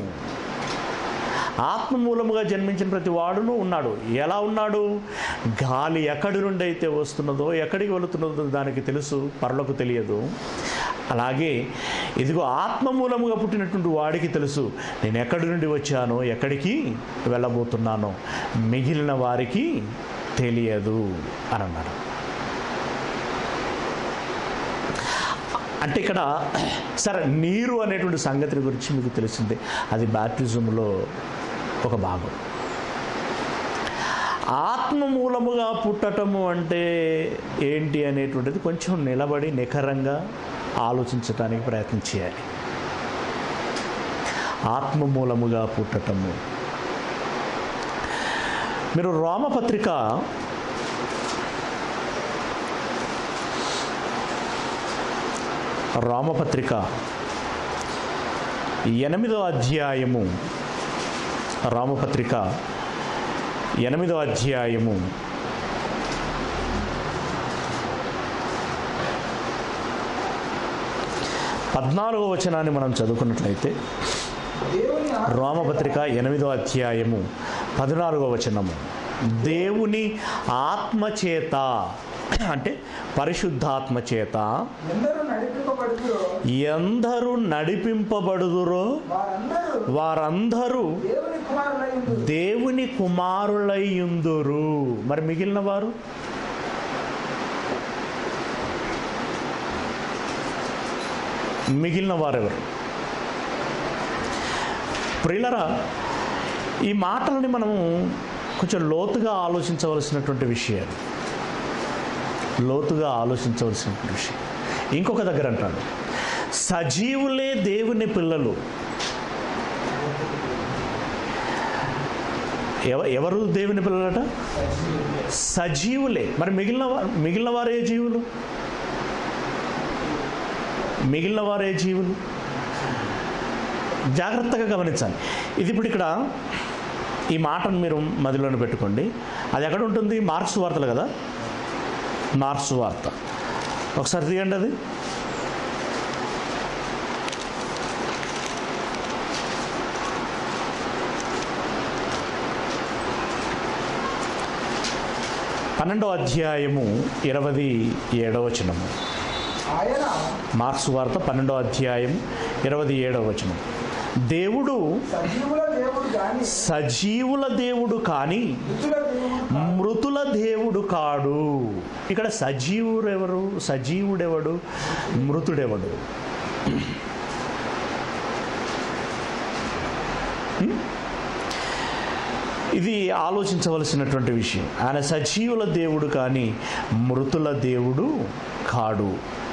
ఆత్మ మూలముగా జన్మించిన ప్రతి వాడును ఉన్నాడు ఎలా ఉన్నాడు గాలి ఎక్కడి నుండి అయితే వస్తున్నదో ఎక్కడికి వెళుతున్నదో దానికి తెలుసు పరలకు తెలియదు అలాగే ఇదిగో ఆత్మ మూలముగా పుట్టినటువంటి వాడికి తెలుసు నేను ఎక్కడి నుండి వచ్చానో ఎక్కడికి వెళ్ళబోతున్నానో మిగిలిన వారికి తెలియదు అని అన్నాడు అంటే ఇక్కడ సరే నీరు అనేటువంటి సంగతి గురించి మీకు తెలిసిందే అది బ్యాప్టిజంలో ఒక భాగం ఆత్మ మూలముగా పుట్టటము అంటే ఏంటి అనేటువంటిది కొంచెం నిలబడి నిఖరంగా ఆలోచించడానికి ప్రయత్నం చేయాలి ఆత్మ మూలముగా పుట్టటము మీరు రోమపత్రిక రామపత్రిక ఎనిమిదో అధ్యాయము రామపత్రిక ఎనిమిదో అధ్యాయము పద్నాలుగో వచనాన్ని మనం చదువుకున్నట్లయితే దేవుని ఆత్మ రోమపత్రిక ఎనిమిదో అధ్యాయము పద్నాలుగో వచనము దేవుని ఆత్మచేత అంటే పరిశుద్ధాత్మ చేత ఎందరూ నడిపింపబడుతున్నారు నడిపింపబడుదురో ఎందరు నడిపింపబడుదురో వారందరూ వారందరూ దేవుని కుమారులై ఉందురు దేవుని కుమారులయ్యుందురు మరి మిగిలిన వారు మిగిలిన వారెవరు ప్రియులరా ఈ మాటలని మనము కొంచెం లోతుగా ఆలోచించవలసినటువంటి విషయాలు లోతుగా ఆలోచించవలసిన విషయం ఇంకొక దగ్గర అంటాడు సజీవులే దేవుని పిల్లలు ఎవ ఎవరు దేవుని పిల్లలట సజీవులే మరి మిగిలిన వా- మిగిలిన వారే జీవులు మిగిలిన వారే జీవులు జాగ్రత్తగా గమనించాలి ఇది ఇప్పుడు ఇక్కడ ఈ మాటను మీరు మదిలోనే పెట్టుకోండి అది ఎక్కడ ఉంటుంది మార్క్స్ వార్తలు కదా మార్క్స్ వార్త ఒకసారి తీయండి అది పన్నెండో అధ్యాయము ఇరవై ఏడవ వచనము ఆయన మార్క్స్ వార్త పన్నెండో అధ్యాయం ఇరవై ఏడవ వచనం దేవుడు సజీవుల దేవుడు గాని సజీవుల దేవుడు కానీ మృతుల దేవుడు మృతుల దేవుడు కాడు ఇక్కడ సజీవుడెవరు సజీవుడెవడు మృతుడెవడు హ్మ్? ఇది ఆలోచించవలసినటువంటి విషయం ఆయన సజీవుల దేవుడు కానీ మృతుల దేవుడు కాడు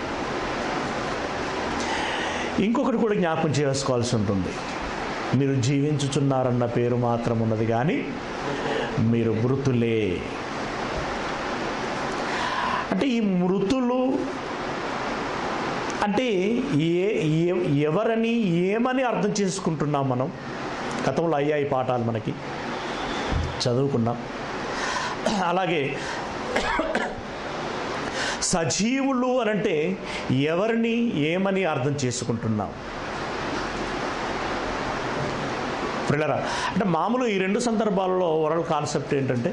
ఇంకొకటి కూడా జ్ఞాపకం చేసుకోవాల్సి ఉంటుంది మీరు జీవించుచున్నారన్న పేరు మాత్రం ఉన్నది కానీ మీరు మృతులే అంటే ఈ మృతులు అంటే ఏ ఏ- ఎవరని ఏమని అర్థం చేసుకుంటున్నాం మనం గతంలో అయ్యాయి పాఠాలు మనకి చదువుకున్నాం అలాగే సజీవులు అనంటే ఎవరిని ఏమని అర్థం చేసుకుంటున్నాం ప్రిల్లరా అంటే మామూలు ఈ రెండు సందర్భాల్లో ఓవరాల్ కాన్సెప్ట్ ఏంటంటే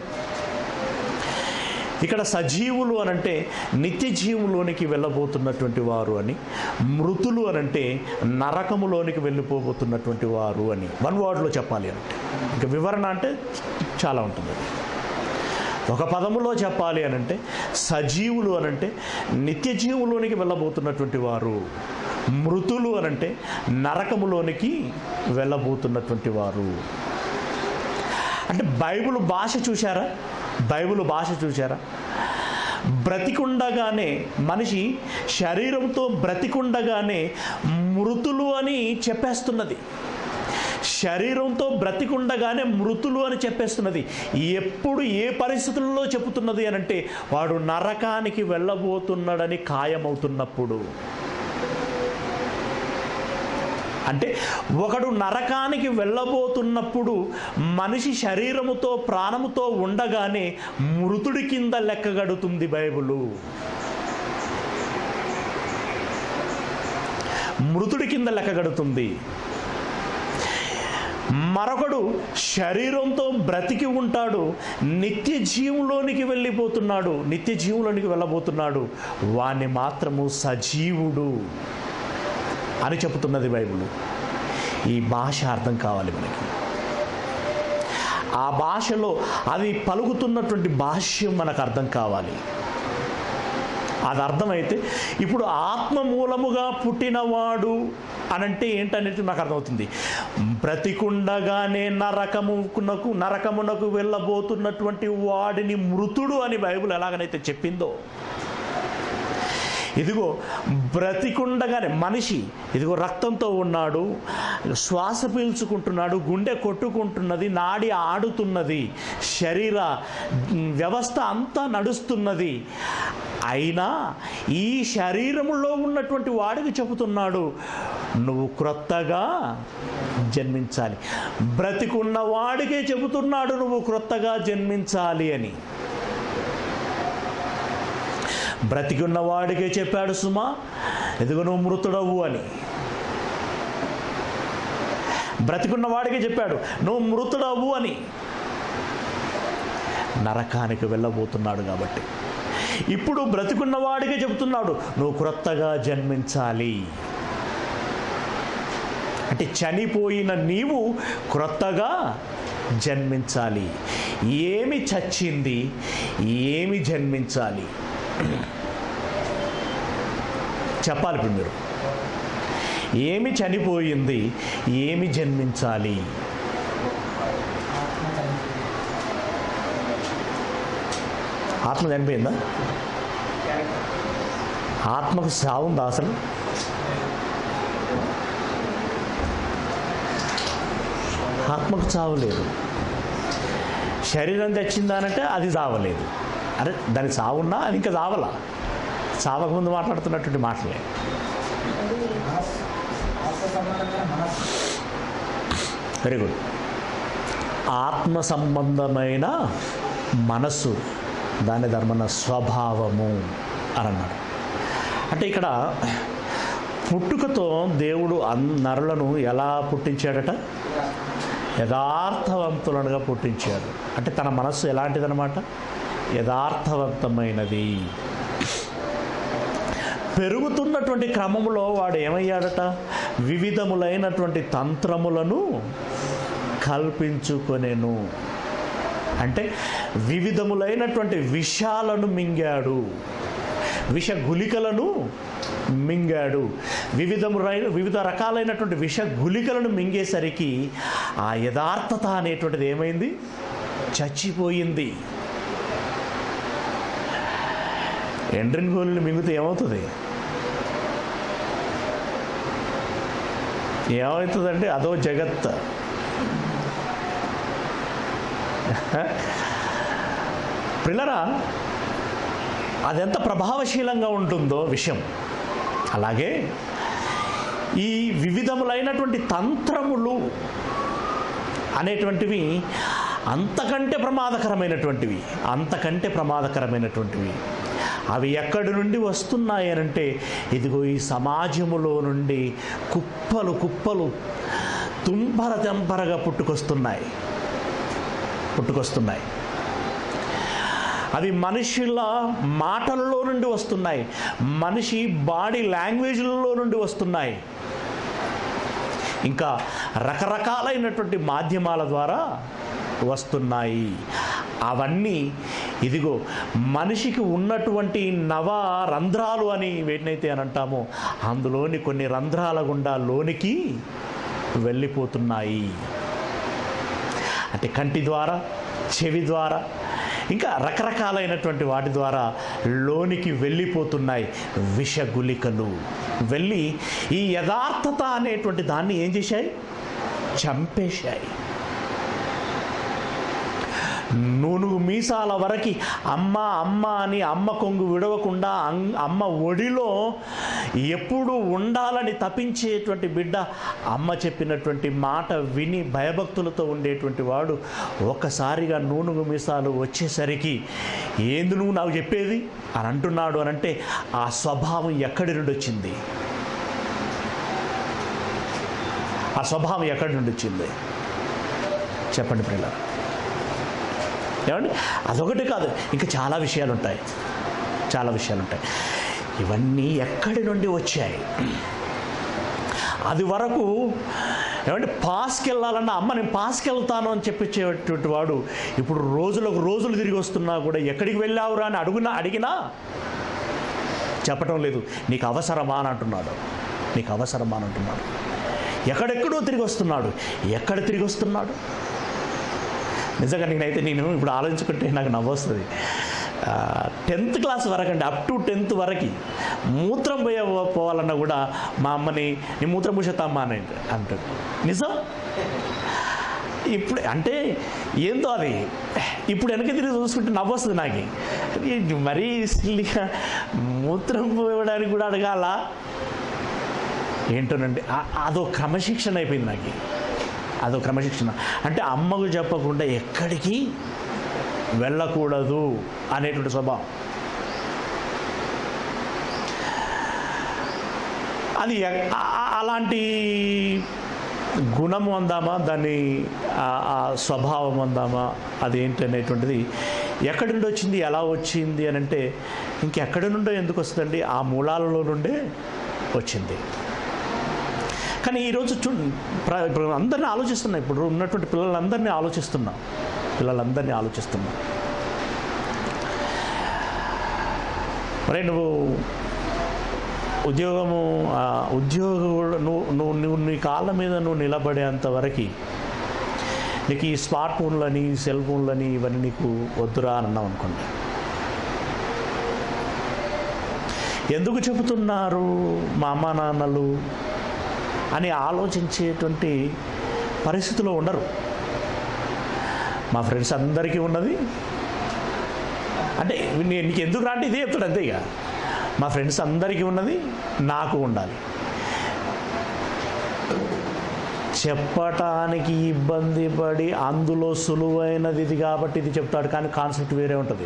ఇక్కడ సజీవులు అనంటే నిత్య జీవులోనికి వెళ్ళబోతున్నటువంటి వారు అని మృతులు అనంటే నరకములోనికి వెళ్ళిపోబోతున్నటువంటి వారు అని వన్ వర్డ్లో చెప్పాలి అంటే ఇంకా వివరణ అంటే చాలా ఉంటుంది ఒక పదములో చెప్పాలి అనంటే సజీవులు అనంటే నిత్య జీవులోనికి వెళ్ళబోతున్నటువంటి వారు మృతులు అనంటే నరకములోనికి వెళ్ళబోతున్నటువంటి వారు అంటే బైబిల్ భాష చూశారా బైబిల్ భాష చూశారా బ్రతికుండగానే మనిషి శరీరంతో బ్రతికుండగానే మృతులు అని చెప్పేస్తున్నది శరీరంతో బ్రతికుండగానే మృతులు అని చెప్పేస్తున్నది ఎప్పుడు ఏ పరిస్థితుల్లో చెబుతున్నది అని అంటే వాడు నరకానికి వెళ్ళబోతున్నాడని ఖాయమవుతున్నప్పుడు అంటే ఒకడు నరకానికి వెళ్ళబోతున్నప్పుడు మనిషి శరీరముతో ప్రాణముతో ఉండగానే మృతుడి కింద లెక్కగడుతుంది బైబిలు మృతుడి కింద లెక్కగడుతుంది మరొకడు శరీరంతో బ్రతికి ఉంటాడు నిత్య జీవులోనికి వెళ్ళిపోతున్నాడు నిత్య జీవులోనికి వెళ్ళబోతున్నాడు వాణ్ణి మాత్రము సజీవుడు అని చెబుతున్నది బైబిల్ ఈ భాష అర్థం కావాలి మనకి ఆ భాషలో అది పలుకుతున్నటువంటి భాష్యం మనకు అర్థం కావాలి అది అర్థమైతే ఇప్పుడు ఆత్మ మూలముగా పుట్టినవాడు అనంటే ఏంటనేది నాకు అర్థమవుతుంది బ్రతికుండగానే నరకమునకు నరకమునకు వెళ్ళబోతున్నటువంటి వాడిని మృతుడు అని బైబిల్ ఎలాగనైతే చెప్పిందో ఇదిగో బ్రతికుండగానే మనిషి ఇదిగో రక్తంతో ఉన్నాడు శ్వాస పీల్చుకుంటున్నాడు గుండె కొట్టుకుంటున్నది నాడి ఆడుతున్నది శరీర వ్యవస్థ అంతా నడుస్తున్నది అయినా ఈ శరీరములో ఉన్నటువంటి వాడికి చెబుతున్నాడు నువ్వు క్రొత్తగా జన్మించాలి బ్రతికున్న వాడికే చెబుతున్నాడు నువ్వు క్రొత్తగా జన్మించాలి అని బ్రతికి ఉన్నవాడికే చెప్పాడు సుమా ఎదుగు నువ్వు మృతుడవు అని బ్రతికున్న వాడికే చెప్పాడు నువ్వు మృతుడవు అని నరకానికి వెళ్ళబోతున్నాడు కాబట్టి ఇప్పుడు బ్రతికున్న వాడికే చెబుతున్నాడు నువ్వు క్రొత్తగా జన్మించాలి అంటే చనిపోయిన నీవు క్రొత్తగా జన్మించాలి ఏమి చచ్చింది ఏమి జన్మించాలి చెప్పాలి ఇప్పుడు మీరు ఏమి చనిపోయింది ఏమి జన్మించాలి ఆత్మ చనిపోయిందా ఆత్మకు సావుందా అసలు ఆత్మకు చావు లేదు శరీరం తెచ్చిందా అంటే అది చావలేదు అరే దానికి చావున్నా అది ఇంకా చావలా చావకముందు మాట్లాడుతున్నటువంటి మాటలే ఆత్మ సంబంధమైన మనస్సు వెరీ గుడ్ ఆత్మ సంబంధమైన మనస్సు దాని ధర్మన స్వభావము అని అన్నాడు అంటే ఇక్కడ పుట్టుకతో దేవుడు అన్ నరులను ఎలా పుట్టించాడట యథార్థవంతులనుగా పుట్టించాడు అంటే తన మనస్సు ఎలాంటిదనమాట యథార్థవంతమైనది పెరుగుతున్నటువంటి క్రమంలో వాడు ఏమయ్యాడట వివిధములైనటువంటి తంత్రములను కల్పించుకొనెను అంటే వివిధములైనటువంటి విషాలను మింగాడు విష గులికలను మింగాడు వివిధములైన వివిధ రకాలైనటువంటి విష గులికలను మింగేసరికి ఆ యథార్థత అనేటువంటిది ఏమైంది చచ్చిపోయింది ఎండ్రిన్ గోళీలు మింగితే ఏమవుతుంది ఏమవుతుందంటే అదో జగత్ పిల్లరా అదెంత ప్రభావశీలంగా ఉంటుందో విషయం అలాగే ఈ వివిధములైనటువంటి తంత్రములు అనేటువంటివి అంతకంటే ప్రమాదకరమైనటువంటివి అంతకంటే ప్రమాదకరమైనటువంటివి అవి ఎక్కడి నుండి వస్తున్నాయి అనంటే ఇదిగో ఈ సమాజములో నుండి కుప్పలు కుప్పలు తుంపర తెంపరగా పుట్టుకొస్తున్నాయి పుట్టుకొస్తున్నాయి అవి మనుషుల మాటలలో నుండి వస్తున్నాయి మనిషి బాడీ లాంగ్వేజ్లలో నుండి వస్తున్నాయి ఇంకా రకరకాలైనటువంటి మాధ్యమాల ద్వారా వస్తున్నాయి అవన్నీ ఇదిగో మనిషికి ఉన్నటువంటి నవ రంధ్రాలు అని వేటినైతే అని అంటామో అందులోని కొన్ని రంధ్రాల గుండా లోనికి వెళ్ళిపోతున్నాయి అంటే కంటి ద్వారా చెవి ద్వారా ఇంకా రకరకాలైనటువంటి వాటి ద్వారా లోనికి వెళ్ళిపోతున్నాయి విషగులికలు వెళ్ళి ఈ యథార్థత అనేటువంటి దాన్ని ఏం చేశాయి చంపేశాయి నూనుగు మీసాల వరకు అమ్మ అమ్మ అని అమ్మ కొంగు విడవకుండా అం- అమ్మ ఒడిలో ఎప్పుడు ఉండాలని తపించేటువంటి బిడ్డ అమ్మ చెప్పినటువంటి మాట విని భయభక్తులతో ఉండేటువంటి వాడు ఒక్కసారిగా నూనుగు మీసాలు వచ్చేసరికి ఏంది నువ్వు నాకు చెప్పేది అని అంటున్నాడు అని అంటే ఆ స్వభావం ఎక్కడి నుండి వచ్చింది ఆ స్వభావం ఎక్కడి నుండి వచ్చింది చెప్పండి పిల్లలు ఏమండి అదొకటి కాదు ఇంకా చాలా విషయాలు ఉంటాయి చాలా విషయాలు ఉంటాయి ఇవన్నీ ఎక్కడి నుండి వచ్చాయి అది వరకు ఏమంటే పాస్కి వెళ్ళాలన్నా అమ్మ నేను పాస్కి వెళ్తాను అని చెప్పించేటువంటి వాడు ఇప్పుడు రోజులకు రోజులు తిరిగి వస్తున్నా కూడా ఎక్కడికి వెళ్ళావురా అని అడుగునా అడిగినా చెప్పటం లేదు నీకు అవసరమా అని అంటున్నాడు నీకు అవసరమా అని అంటున్నాడు ఎక్కడెక్కడో తిరిగి వస్తున్నాడు ఎక్కడ తిరిగి వస్తున్నాడు నిజంగా నేనైతే నేను ఇప్పుడు ఆలోచించుకుంటే నాకు నవ్వొస్తుంది టెన్త్ క్లాస్ వరకు అండి అప్ టు టెన్త్ వరకు మూత్రం పోయే పోవాలన్నా కూడా మా అమ్మని నీ మూత్రం పూసేతమ్మా అని అంటాడు నిజం ఇప్పుడు అంటే ఏందో అది ఇప్పుడు వెనక తిరిగి చూసుకుంటే నవ్వొస్తుంది నాకు ఇది మరీ సిల్లిగా మూత్రం పోయడానికి కూడా అడగాల ఏంటోనండి ఆ- అదో క్రమశిక్షణ అయిపోయింది నాకు అదో క్రమశిక్షణ అంటే అమ్మకు చెప్పకుండా ఎక్కడికి వెళ్ళకూడదు అనేటువంటి స్వభావం అది ఎ- ఆ- ఆ- అలాంటి గుణము అందామా దాన్ని ఆ- ఆ స్వభావం అందామా అది ఏంటి అనేటువంటిది ఎక్కడి నుండి వచ్చింది ఎలా వచ్చింది అని అంటే ఇంకెక్కడి నుండో ఎందుకు వస్తుందండి ఆ మూలాలలో నుండే వచ్చింది కానీ ఈరోజు చూ ప్ర- ఇప్పుడు అందరినీ ఆలోచిస్తున్నా ఇప్పుడు ఉన్నటువంటి పిల్లలందరినీ ఆలోచిస్తున్నా పిల్లలందరినీ ఆలోచిస్తున్నా మరి నువ్వు ఉద్యోగము ఆ, ఉద్యోగం నువ్వు నువ్వు నువ్వు నీ కాళ్ళ మీద నువ్వు నిలబడేంత వరకు నీకు ఈ స్మార్ట్ ఫోన్లని సెల్ ఫోన్లని ఇవన్నీ నీకు వద్దురా అని అన్నావు అనుకోండి ఎందుకు చెబుతున్నారు మా అమ్మా నాన్నలు అని ఆలోచించేటువంటి పరిస్థితిలో ఉండరు మా ఫ్రెండ్స్ అందరికీ ఉన్నది అంటే నీ- నీకు ఎందుకు రాంటే ఇదే చెప్తాడు అంతే ఇక మా ఫ్రెండ్స్ అందరికీ ఉన్నది నాకు ఉండాలి చెప్పటానికి ఇబ్బంది పడి అందులో సులువైనది ఇది కాబట్టి ఇది చెప్తాడు కానీ కాన్సెప్ట్ వేరే ఉంటుంది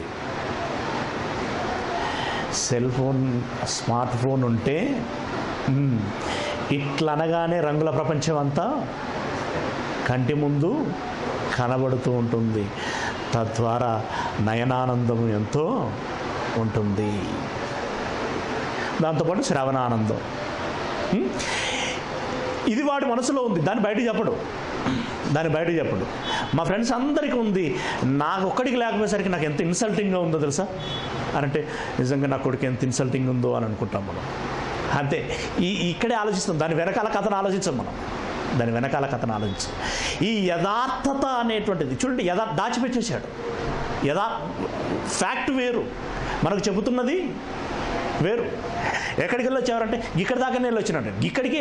సెల్ ఫోన్ స్మార్ట్ ఫోన్ ఉంటే మ్, ఇట్లనగానే రంగుల ప్రపంచం అంతా కంటి ముందు కనబడుతూ ఉంటుంది తద్వారా నయనానందం ఎంతో ఉంటుంది దాంతోపాటు శ్రవణానందం మ్? ఇది వాడి మనసులో ఉంది దాన్ని బయట చెప్పడు దాన్ని బయట చెప్పడు మా ఫ్రెండ్స్ అందరికీ ఉంది నాకు ఒక్కడికి లేకపోయేసరికి నాకు ఎంత ఇన్సల్టింగ్గా ఉందో తెలుసా అని అంటే నిజంగా నా కొడుకు ఎంత ఇన్సల్టింగ్ ఉందో అని అనుకుంటాం మనం అంతే ఈ ఇక్కడే ఆలోచిస్తాం దాని వెనకాల కథను ఆలోచించాం మనం దాని వెనకాల కథను ఆలోచించాం ఈ యథార్థత అనేటువంటిది చూడండి యథా దాచిపెట్టేశాడు యథా ఫ్యాక్ట్ వేరు మనకు చెబుతున్నది వేరు ఎక్కడికి వెళ్ళి వచ్చారంటే ఇక్కడ దాకానే వెళ్ళి వచ్చినట్టు ఇక్కడికి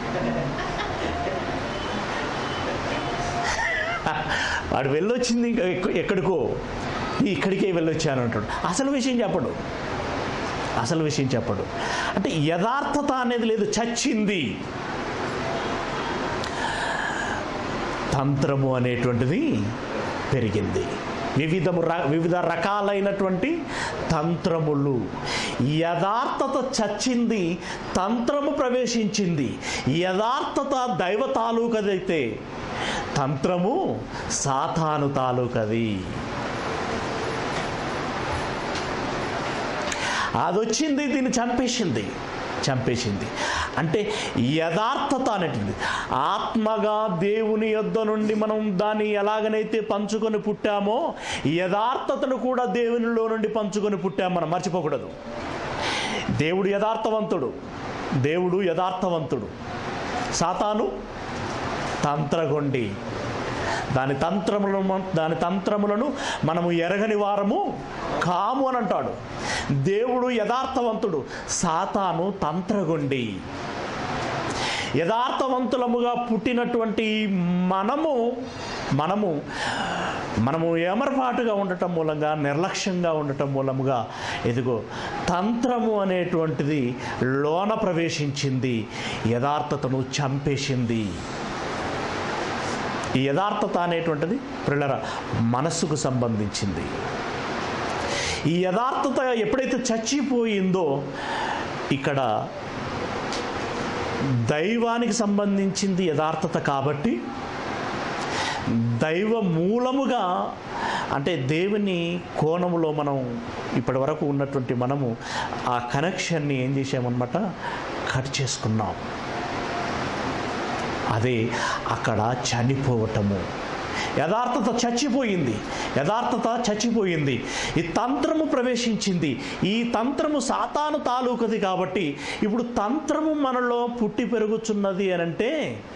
వాడు వెళ్ళొచ్చింది ఇంకా ఎక్క- ఎక్కడికో ఇక్కడికే వెళ్ళొచ్చాను అంటాడు అసలు విషయం చెప్పడు అసలు విషయం చెప్పడు అంటే యథార్థత అనేది లేదు చచ్చింది తంత్రము అనేటువంటిది పెరిగింది వివిధము ర- వివిధ రకాలైనటువంటి తంత్రములు యథార్థత చచ్చింది తంత్రము ప్రవేశించింది యథార్థత దైవ తాలూకదైతే తంత్రము సాతాను తాలూకది అదొచ్చింది దీన్ని చంపేసింది చంపేసింది అంటే యథార్థత అనేటిది ఆత్మగా దేవుని యొద్ద నుండి మనం దాన్ని ఎలాగనైతే పంచుకొని పుట్టామో యథార్థతను కూడా దేవునిలో నుండి పంచుకొని పుట్టాం మనం మర్చిపోకూడదు దేవుడు యథార్థవంతుడు దేవుడు యథార్థవంతుడు సాతాను తంత్రగొండి దాని తంత్రములను మన- దాని తంత్రములను మనము ఎరగని వారము కాము అని అంటాడు దేవుడు యథార్థవంతుడు సాతాను తంత్రగొండి యథార్థవంతులముగా పుట్టినటువంటి మనము మనము మనము ఏమరపాటుగా ఉండటం మూలంగా నిర్లక్ష్యంగా ఉండటం మూలముగా ఎదుగో తంత్రము అనేటువంటిది లోన ప్రవేశించింది యథార్థతను చంపేసింది ఈ యథార్థత అనేటువంటిది పిల్లల మనస్సుకు సంబంధించింది ఈ యథార్థత ఎప్పుడైతే చచ్చిపోయిందో ఇక్కడ దైవానికి సంబంధించింది యథార్థత కాబట్టి దైవ మూలముగా అంటే దేవుని కోణములో మనం ఇప్పటి వరకు ఉన్నటువంటి మనము ఆ కనెక్షన్ని ఏం చేసామన్నమాట కట్ చేసుకున్నాం అదే అక్కడ చనిపోవటము యథార్థత చచ్చిపోయింది యథార్థత చచ్చిపోయింది ఈ తంత్రము ప్రవేశించింది ఈ తంత్రము సాతాను తాలూకది కాబట్టి ఇప్పుడు తంత్రము మనలో పుట్టి పెరుగుచున్నది అని అంటే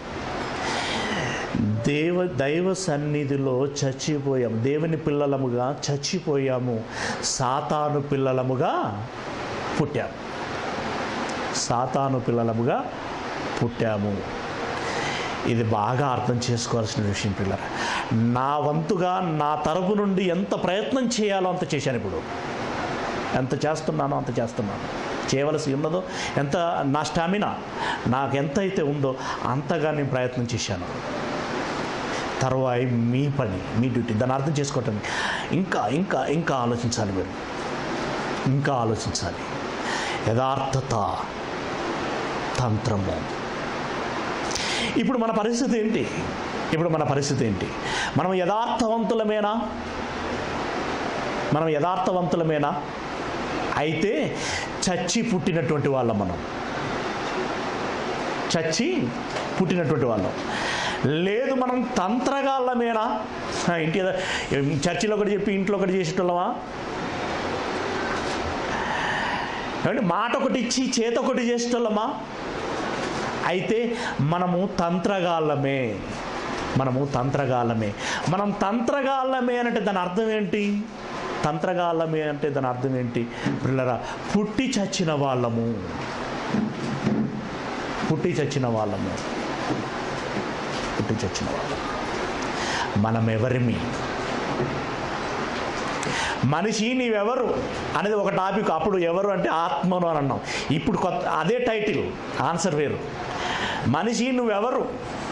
దేవ దైవ సన్నిధిలో చచ్చిపోయాము దేవుని పిల్లలముగా చచ్చిపోయాము సాతాను పిల్లలముగా పుట్టాము సాతాను పిల్లలముగా పుట్టాము ఇది బాగా అర్థం చేసుకోవాల్సిన విషయం పిల్లల నా వంతుగా నా తరపు నుండి ఎంత ప్రయత్నం చేయాలో అంత చేశాను ఇప్పుడు ఎంత చేస్తున్నానో అంత చేస్తున్నాను చేయవలసి ఉన్నదో ఎంత నా స్టామినా నాకు ఎంత అయితే ఉందో అంతగా నేను ప్రయత్నం చేశాను తర్వాయి మీ పని మీ డ్యూటీ దాన్ని అర్థం చేసుకోవటం ఇంకా ఇంకా ఇంకా ఆలోచించాలి మీరు ఇంకా ఆలోచించాలి యథార్థత తంత్రము ఇప్పుడు మన పరిస్థితి ఏంటి ఇప్పుడు మన పరిస్థితి ఏంటి మనం యథార్థవంతులమేనా మనం యథార్థవంతులమేనా అయితే చచ్చి పుట్టినటువంటి వాళ్ళం మనం చచ్చి పుట్టినటువంటి వాళ్ళం లేదు మనం తంత్రగాళ్ళమేనా ఆ, ఇంటి ఎద- చర్చిలో ఒకటి చెప్పి ఇంట్లో ఒకటి చేసేటోళ్ళమా ఏమండి మాట ఒకటి ఇచ్చి చేత ఒకటి చేసేటోళ్ళమా అయితే మనము తంత్రగాళ్ళమే మనము తంత్రగాళ్ళమే మనం తంత్రగాళ్ళమే అంటే దాని అర్థం ఏంటి తంత్రగాళ్ళమే అంటే దాని అర్థం ఏంటి పిల్లరా పుట్టి చచ్చిన వాళ్ళము పుట్టి చచ్చిన వాళ్ళము పుట్టి చచ్చిన వాళ్ళము మనం ఎవరిమి మనిషి నీవెవరు అనేది ఒక టాపిక్ అప్పుడు ఎవరు అంటే ఆత్మను అని అన్నాం ఇప్పుడు కొత్త అదే టైటిల్ ఆన్సర్ వేరు మనిషి నువ్వెవరు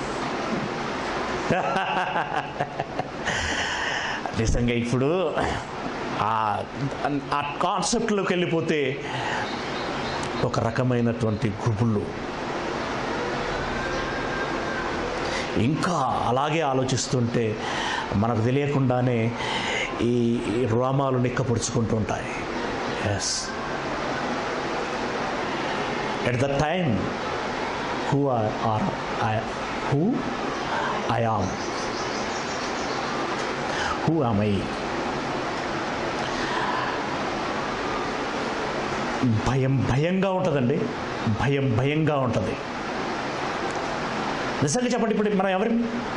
నిజంగా ఇప్పుడు ఆ ఆ కాన్సెప్ట్లోకి వెళ్ళిపోతే ఒక రకమైనటువంటి గుబుళ్ళు ఇంకా అలాగే ఆలోచిస్తుంటే మనకు తెలియకుండానే ఈ ఈ రోమాలు నిక్కపొడుచుకుంటూ ఉంటాయి yes at the time who are who I am who am I భయం భయంగా ఉంటుందండి భయం భయంగా ఉంటుంది నిజంగా చెప్పండి ఇప్పుడు మనం ఎవరి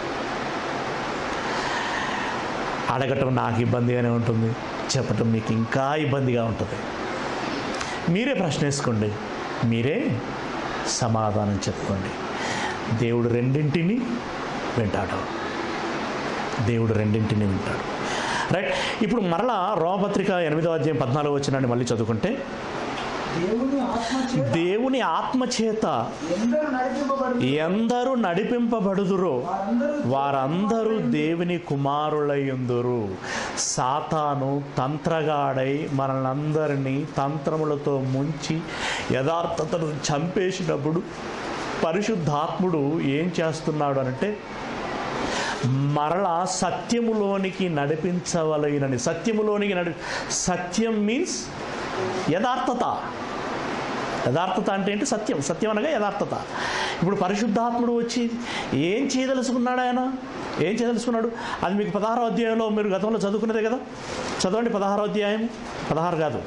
అడగటం నాకు ఇబ్బందిగానే ఉంటుంది చెప్పటం మీకు ఇంకా ఇబ్బందిగా ఉంటుంది మీరే ప్రశ్న వేసుకోండి మీరే సమాధానం చెప్పుకోండి దేవుడు రెండింటిని వింటాడు దేవుడు రెండింటిని వింటాడు రైట్ ఇప్పుడు మరలా రోమపత్రిక ఎనిమిదో అధ్యాయం పద్నాలుగు వచ్చినాన్ని మళ్ళీ చదువుకుంటే దేవుని ఆత్మ చేత దేవుని ఆత్మచేత ఎందరూ నడిపింపబడి ఎందరు నడిపింపబడుదురో వారందరూ వారందరూ దేవుని కుమారులయ్యుందురు సాతాను తంత్రగాడై మనలందరినీ తంత్రములతో ముంచి యథార్థతను చంపేసినప్పుడు పరిశుద్ధాత్ముడు ఏం చేస్తున్నాడు అంటే మరలా సత్యములోనికి నడిపించవలగినని సత్యములోనికి నడి సత్యం మీన్స్ యథార్థత యథార్థత అంటే ఏంటి సత్యం సత్యం అనగా యథార్థత ఇప్పుడు పరిశుద్ధాత్ముడు వచ్చి ఏం చేయదలుచుకున్నాడు ఆయన ఏం చేయదలుచుకున్నాడు అది మీకు పదహారో అధ్యాయంలో మీరు గతంలో చదువుకున్నదే కదా చదవండి పదహారో అధ్యాయం పదహారు కాదు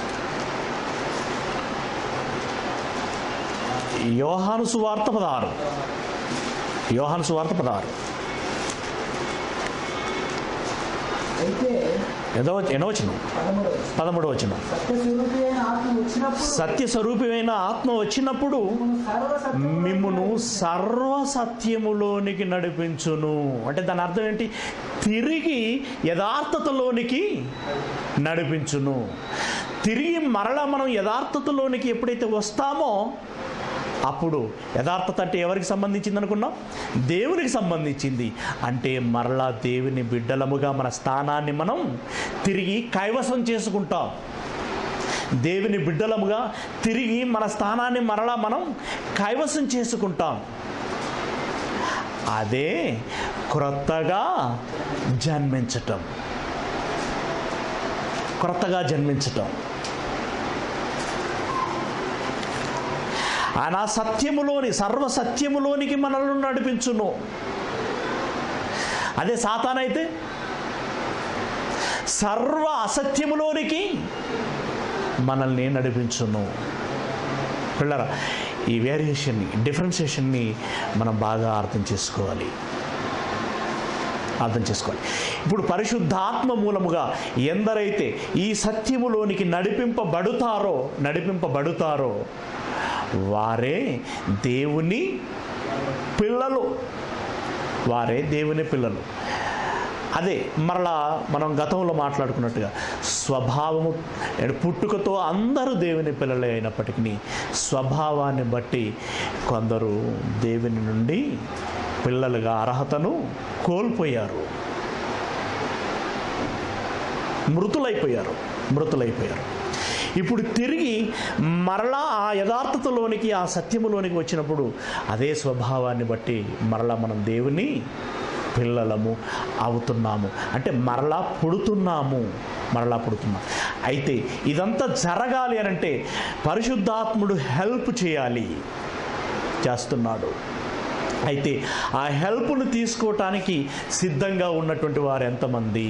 యోహాను సువార్త పదహారు యోహాను సువార్త పదహారు అయితే ఎదో ఎనో వచనం పదమూడవ పదమూడు వచనం సత్యస్వరూపి అయిన ఆత్మ వచ్చినప్పుడు సత్య స్వరూపమైన ఆత్మ వచ్చినప్పుడు మిమ్మును సర్వ సత్యములో మిమ్మును సర్వ సత్యములోనికి నడిపించును అంటే దాని అర్థం ఏంటి తిరిగి యథార్థతలోనికి నడిపించును తిరిగి మరలా మనం యథార్థతలోనికి ఎప్పుడైతే వస్తామో అప్పుడు యథార్థత అంటే ఎవరికి సంబంధించింది అనుకున్నాం దేవునికి సంబంధించింది అంటే మరలా దేవుని బిడ్డలముగా మన స్థానాన్ని మనం తిరిగి కైవసం చేసుకుంటాం దేవుని బిడ్డలముగా తిరిగి మన స్థానాన్ని మరలా మనం కైవసం చేసుకుంటాం అదే క్రొత్తగా జన్మించటం క్రొత్తగా జన్మించటం ఆయన సత్యములోని సర్వ సత్యములోనికి మనల్ని నడిపించును అదే సాతానైతే సర్వ అసత్యములోనికి మనల్ని నడిపించును పిల్లరా ఈ వేరియేషన్ని డిఫరెన్సియేషన్ని మనం బాగా అర్థం చేసుకోవాలి అర్థం చేసుకోవాలి ఇప్పుడు పరిశుద్ధాత్మ మూలముగా ఎందరైతే ఈ సత్యములోనికి నడిపింపబడుతారో నడిపింపబడుతారో వారే దేవుని పిల్లలు వారే దేవుని పిల్లలు అదే మరలా మనం గతంలో మాట్లాడుకున్నట్టుగా స్వభావము అంటే పుట్టుకతో అందరూ దేవుని పిల్లలే అయినప్పటికీ స్వభావాన్ని బట్టి కొందరు దేవుని నుండి పిల్లలుగా అర్హతను కోల్పోయారు మృతులైపోయారు మృతులైపోయారు ఇప్పుడు తిరిగి మరలా ఆ యథార్థతలోనికి ఆ సత్యములోనికి వచ్చినప్పుడు అదే స్వభావాన్ని బట్టి మరలా మనం దేవుని పిల్లలము అవుతున్నాము అంటే మరలా పుడుతున్నాము మరలా పుడుతున్నాం అయితే ఇదంతా జరగాలి అని అంటే పరిశుద్ధాత్ముడు హెల్ప్ చేయాలి చేస్తున్నాడు అయితే ఆ హెల్ప్ను తీసుకోవటానికి సిద్ధంగా ఉన్నటువంటి వారు ఎంతమంది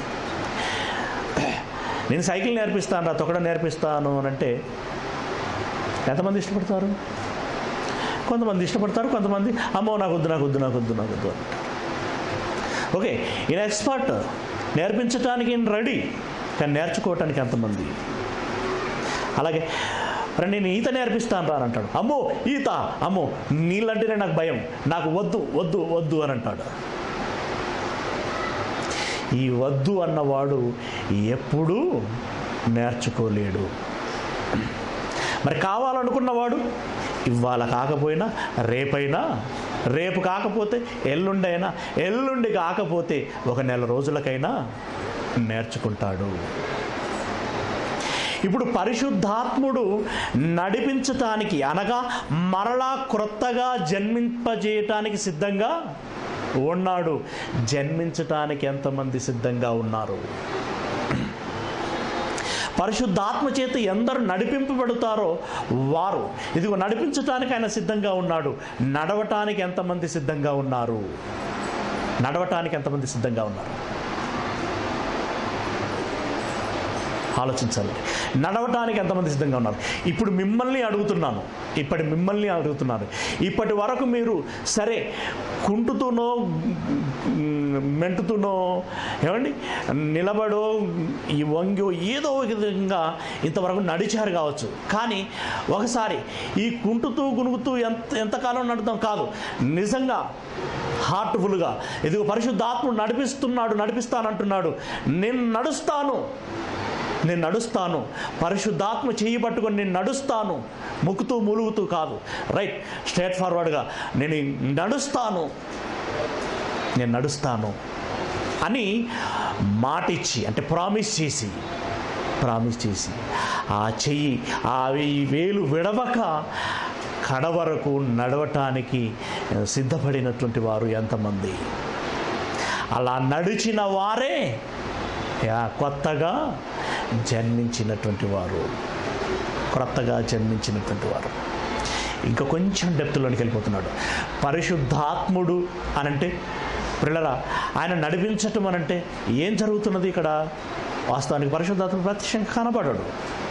నేను సైకిల్ నేర్పిస్తాను రా తొక్కడం నేర్పిస్తాను అని అంటే ఎంతమంది ఇష్టపడతారు కొంతమంది ఇష్టపడతారు కొంతమంది అమ్మో నాకు వద్దు నాకు వద్దు నాకు వద్దు నాకు వద్దు అంటారు ఓకే ఈయన ఎక్స్పర్ట్ నేర్పించడానికి ఈయన రెడీ కానీ నేర్చుకోవటానికి ఎంతమంది అలాగే మరి నేను ఈత నేర్పిస్తాను రా అని అంటాడు అమ్మో ఈత అమ్మో నీళ్ళంటేనే నాకు భయం నాకు వద్దు వద్దు వద్దు అని అంటాడు ఈ వద్దు అన్నవాడు ఎప్పుడూ నేర్చుకోలేడు మరి కావాలనుకున్నవాడు ఇవాళ కాకపోయినా రేపైనా రేపు కాకపోతే ఎల్లుండైనా ఎల్లుండి కాకపోతే ఒక నెల రోజులకైనా నేర్చుకుంటాడు ఇప్పుడు పరిశుద్ధాత్ముడు నడిపించటానికి అనగా మరలా క్రొత్తగా జన్మింపజేయటానికి సిద్ధంగా ఉన్నాడు జన్మించటానికి ఎంతమంది సిద్ధంగా ఉన్నారు పరిశుద్ధాత్మ చేత ఎందరు నడిపింపబడతారో వారు ఇదిగో నడిపించటానికి ఆయన సిద్ధంగా ఉన్నాడు నడవటానికి ఎంతమంది సిద్ధంగా ఉన్నారు నడవటానికి ఎంతమంది సిద్ధంగా ఉన్నారు ఆలోచించాలి నడవటానికి ఎంతమంది సిద్ధంగా ఉన్నారు ఇప్పుడు మిమ్మల్ని అడుగుతున్నాను ఇప్పటి మిమ్మల్ని అడుగుతున్నాను ఇప్పటి వరకు మీరు సరే కుంటుతూనో మ్, మెంటుతూనో ఏమండి నిలబడో ఈ వంగో ఏదో ఒక విధంగా ఇంతవరకు నడిచారు కావచ్చు కానీ ఒకసారి ఈ కుంటుతూ గునుగుతూ ఎంత ఎంతకాలం నడుతాం కాదు నిజంగా హార్ట్ఫుల్గా ఇదిగో పరిశుద్ధాత్ముడు నడిపిస్తున్నాడు నడిపిస్తానంటున్నాడు నేను నడుస్తాను నేను నడుస్తాను పరిశుద్ధాత్మ చేయి పట్టుకొని నేను నడుస్తాను ముక్కుతూ మూలుగుతూ కాదు రైట్ స్ట్రేట్ ఫార్వర్డ్గా నేను నడుస్తాను నేను నడుస్తాను అని మాటిచ్చి అంటే ప్రామిస్ చేసి ప్రామిస్ చేసి ఆ చెయ్యి ఆ ఈ వేలు విడవక కడ వరకు నడవటానికి సిద్ధపడినటువంటి వారు ఎంతమంది అలా నడిచిన వారే యా, కొత్తగా జన్మించినటువంటి వారు కొత్తగా జన్మించినటువంటి వారు ఇంకా కొంచెం డెప్త్లోనికి వెళ్ళిపోతున్నాడు పరిశుద్ధాత్ముడు అనంటే పిల్లరా ఆయన నడిపించటం అనంటే ఏం జరుగుతున్నది ఇక్కడ వాస్తవానికి పరిశుద్ధాత్ముడు ప్రత్యక్షంగా కనబడడు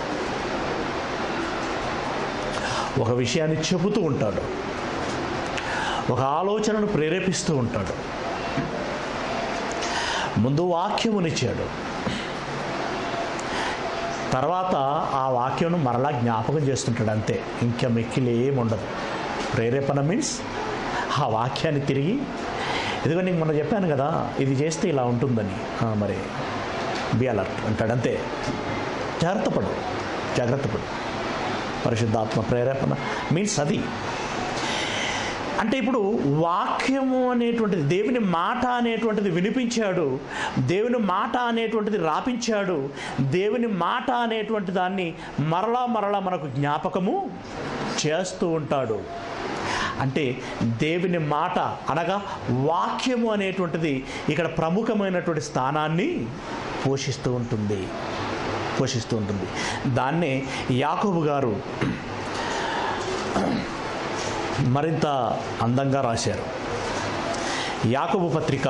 ఒక విషయాన్ని చెబుతూ ఉంటాడు ఒక ఆలోచనను ప్రేరేపిస్తూ ఉంటాడు ముందు వాక్యమునిచ్చాడు తర్వాత ఆ వాక్యం మరలా జ్ఞాపకం చేస్తుంటాడు అంతే ఇంకా మెక్కిలు ఏముండదు ప్రేరేపణ మీన్స్ ఆ వాక్యాన్ని తిరిగి ఇదిగో నీకు మొన్న చెప్పాను కదా ఇది చేస్తే ఇలా ఉంటుందని "ఆ, మరి బి అలర్ట్ అంటాడు అంతే జాగ్రత్త పడు జాగ్రత్త పడు పరిశుద్ధాత్మ ప్రేరేపణ మీన్స్ అది అంటే ఇప్పుడు వాక్యము అనేటువంటిది దేవుని మాట అనేటువంటిది వినిపించాడు దేవుని మాట అనేటువంటిది రాపించాడు దేవుని మాట అనేటువంటి దాన్ని మరలా మరలా మనకు జ్ఞాపకము చేస్తూ ఉంటాడు అంటే దేవుని మాట అనగా వాక్యము అనేటువంటిది ఇక్కడ ప్రముఖమైనటువంటి స్థానాన్ని పోషిస్తూ ఉంటుంది పోషిస్తూ ఉంటుంది దాన్నే యాకోబు గారు మరింత అందంగా రాశారు యాకబు పత్రిక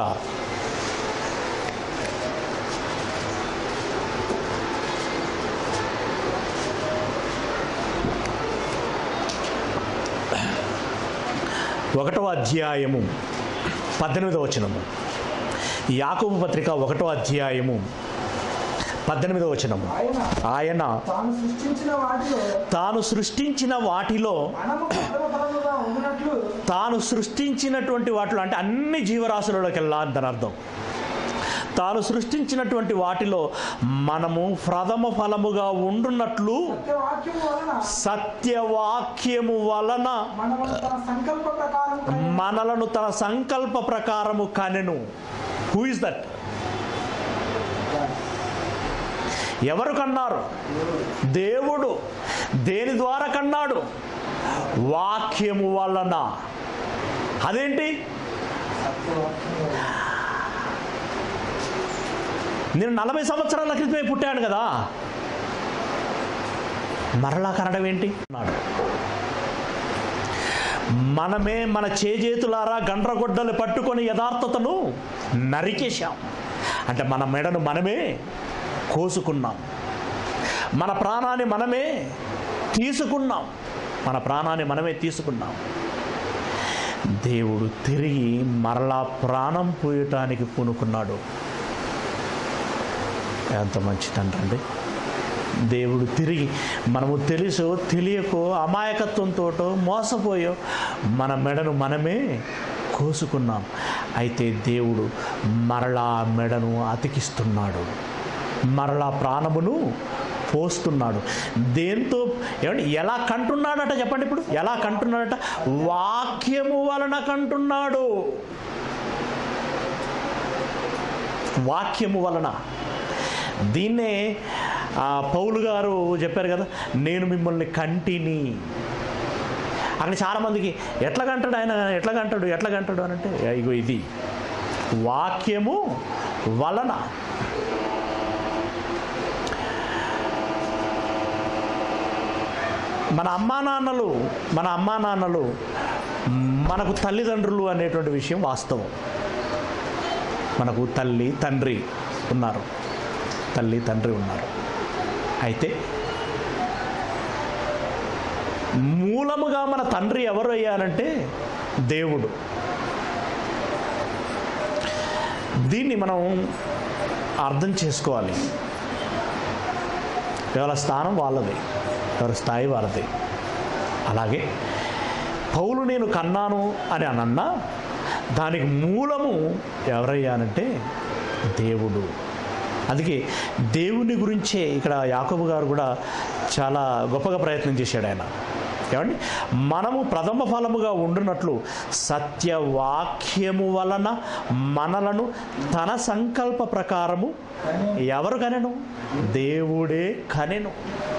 ఒకటవ అధ్యాయము పద్దెనిమిదవ వచనము యాకబు పత్రిక ఒకటో అధ్యాయము పద్దెనిమిదవ వచనము ఆయన ఆయన తాను సృష్టించిన వాటిలో తాను సృష్టించిన వాటిలో మనము ప్రథమ ఫలముగా ఉన్నట్లు తాను సృష్టించినటువంటి వాటిలో అంటే అన్ని జీవరాశులలోకెల్లా అని దాని అర్థం తాను సృష్టించినటువంటి వాటిలో మనము ప్రథమ ఫలముగా ఉండున్నట్లు సత్యవాక్యము వలన సత్యవాక్యము వలన మనము తన సంకల్ప ప్రకారం కనిన మనలను తన సంకల్ప ప్రకారము కనెను హూ ఇస్ దట్ ఎవరు కన్నారు దేవుడు దేని ద్వారా కన్నాడు వాక్యము వలన అదేంటి నేను నలభై సంవత్సరాల క్రితమే పుట్టాను కదా మరలా కనడం ఏంటి అన్నాడు మనమే మన చేజేతులారా గండ్రగొడ్డలు పట్టుకొని యథార్థతను నరికేశాం అంటే మన మెడను మనమే కోసుకున్నాం మన ప్రాణాన్ని మనమే తీసుకున్నాం మన ప్రాణాన్ని మనమే తీసుకున్నాం దేవుడు తిరిగి మరలా ప్రాణం పోయటానికి పూనుకున్నాడు ఎంత మంచి తండ్రి అండి దేవుడు తిరిగి మనము తెలుసో తెలియకో అమాయకత్వంతో మోసపోయో మన మెడను మనమే కోసుకున్నాం అయితే దేవుడు మరలా ఆ మెడను అతికిస్తున్నాడు మరలా ప్రాణమును పోస్తున్నాడు దేంతో ఏమండి ఎలా కంటున్నాడట చెప్పండి ఇప్పుడు ఎలా కంటున్నాడట వాక్యము వలన కంటున్నాడు వాక్యము వలన దీన్నే ఆ పౌలు గారు చెప్పారు కదా నేను మిమ్మల్ని కంటిని అక్కడ చాలామందికి ఎట్లా కంటాడు ఆయన ఎట్లా కంటాడు ఎట్లా కంటాడు అని అంటే ఇగో ఇది వాక్యము వలన మన అమ్మా నాన్నలు మన అమ్మా నాన్నలు మనకు తల్లిదండ్రులు అనేటువంటి విషయం వాస్తవం మనకు తల్లి తండ్రి ఉన్నారు తల్లి తండ్రి ఉన్నారు అయితే మూలముగా మన తండ్రి ఎవరు అయ్యారంటే దేవుడు దీన్ని మనం అర్థం చేసుకోవాలి ఎవరి స్థానం వాళ్ళది ఎవరి స్థాయి వాళ్ళది అలాగే పౌలు నేను కన్నాను అని అనన్నా దానికి మూలము ఎవరయ్యానంటే దేవుడు అందుకే దేవుని గురించే ఇక్కడ యాకబు గారు కూడా చాలా గొప్పగా ప్రయత్నం చేశాడు ఆయన ఏమండి మనము ప్రథమ ఫలముగా ఉండునట్లు సత్యవాక్యము వలన మనలను తన సంకల్ప ప్రకారము ఎవరు కనెను దేవుడే కనెను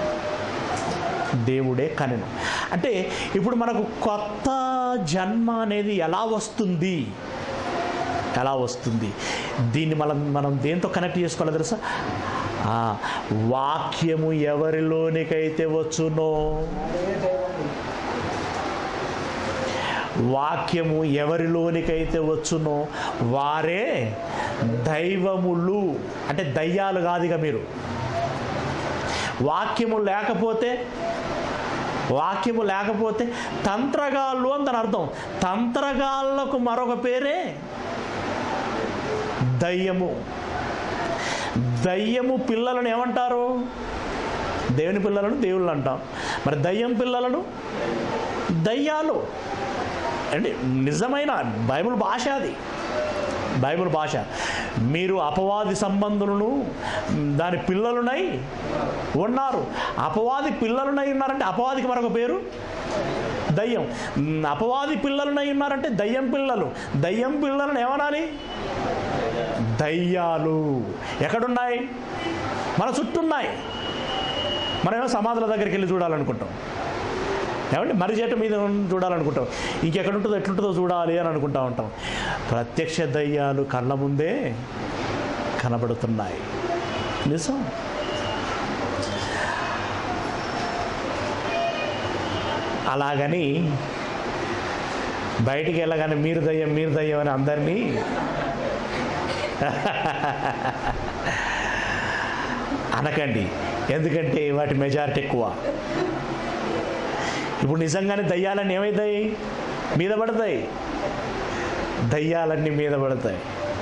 దేవుడే కనెను అంటే ఇప్పుడు మనకు కొత్త జన్మ అనేది ఎలా వస్తుంది ఎలా వస్తుంది దీన్ని మనం మనం దేంతో కనెక్ట్ చేసుకోవాలో తెలుసా ఆ, వాక్యము ఎవరిలోనికైతే వచ్చునో అదే దైవం వాక్యము ఎవరిలోనికైతే వచ్చునో వారే దైవములు అంటే దయ్యాలు కాదుగా మీరు వాక్యము లేకపోతే వాక్యము లేకపోతే తంత్రగాళ్ళు అని దాని అర్థం తంత్రగాళ్ళకు మరొక పేరే దయ్యము దయ్యము పిల్లలను ఏమంటారు దేవుని పిల్లలను దేవుళ్ళు అంటాం మరి దయ్యం పిల్లలను దయ్యాలు అంటే నిజమైన బైబిల్ భాష అది బైబిల్ భాష మీరు అపవాది సంబంధులను దాని పిల్లలునై ఉన్నారు అపవాది పిల్లలునై ఉన్నారంటే అపవాదికి మరొక పేరు దయ్యం ఉమ్, అపవాది పిల్లలునై ఉన్నారంటే దయ్యం పిల్లలు దయ్యం పిల్లలను ఏమనాలి దయ్యాలు ఎక్కడున్నాయి మన చుట్టూ ఉన్నాయి మనమేమో సమాధుల దగ్గరికి వెళ్ళి చూడాలనుకుంటాం ఏమంటే మరి చెట్టు మీద ఉన్న- చూడాలనుకుంటాం ఇంకెక్కడ ఉంటుందో ఎట్లుంటుందో చూడాలి అని అనుకుంటా ఉంటాం ప్రత్యక్ష దయ్యాలు కళ్ళ ముందే కనబడుతున్నాయి నిజం అలాగని బయటికి వెళ్ళగానే మీరు దయ్యం మీరు దయ్యం అని అందరినీ అనకండి ఎందుకంటే వాటి మెజారిటీ ఎక్కువ ఇప్పుడు నిజంగానే దయ్యాలన్నీ ఏమవుతాయి మీద పడతాయి దయ్యాలన్నీ మీద పడతాయి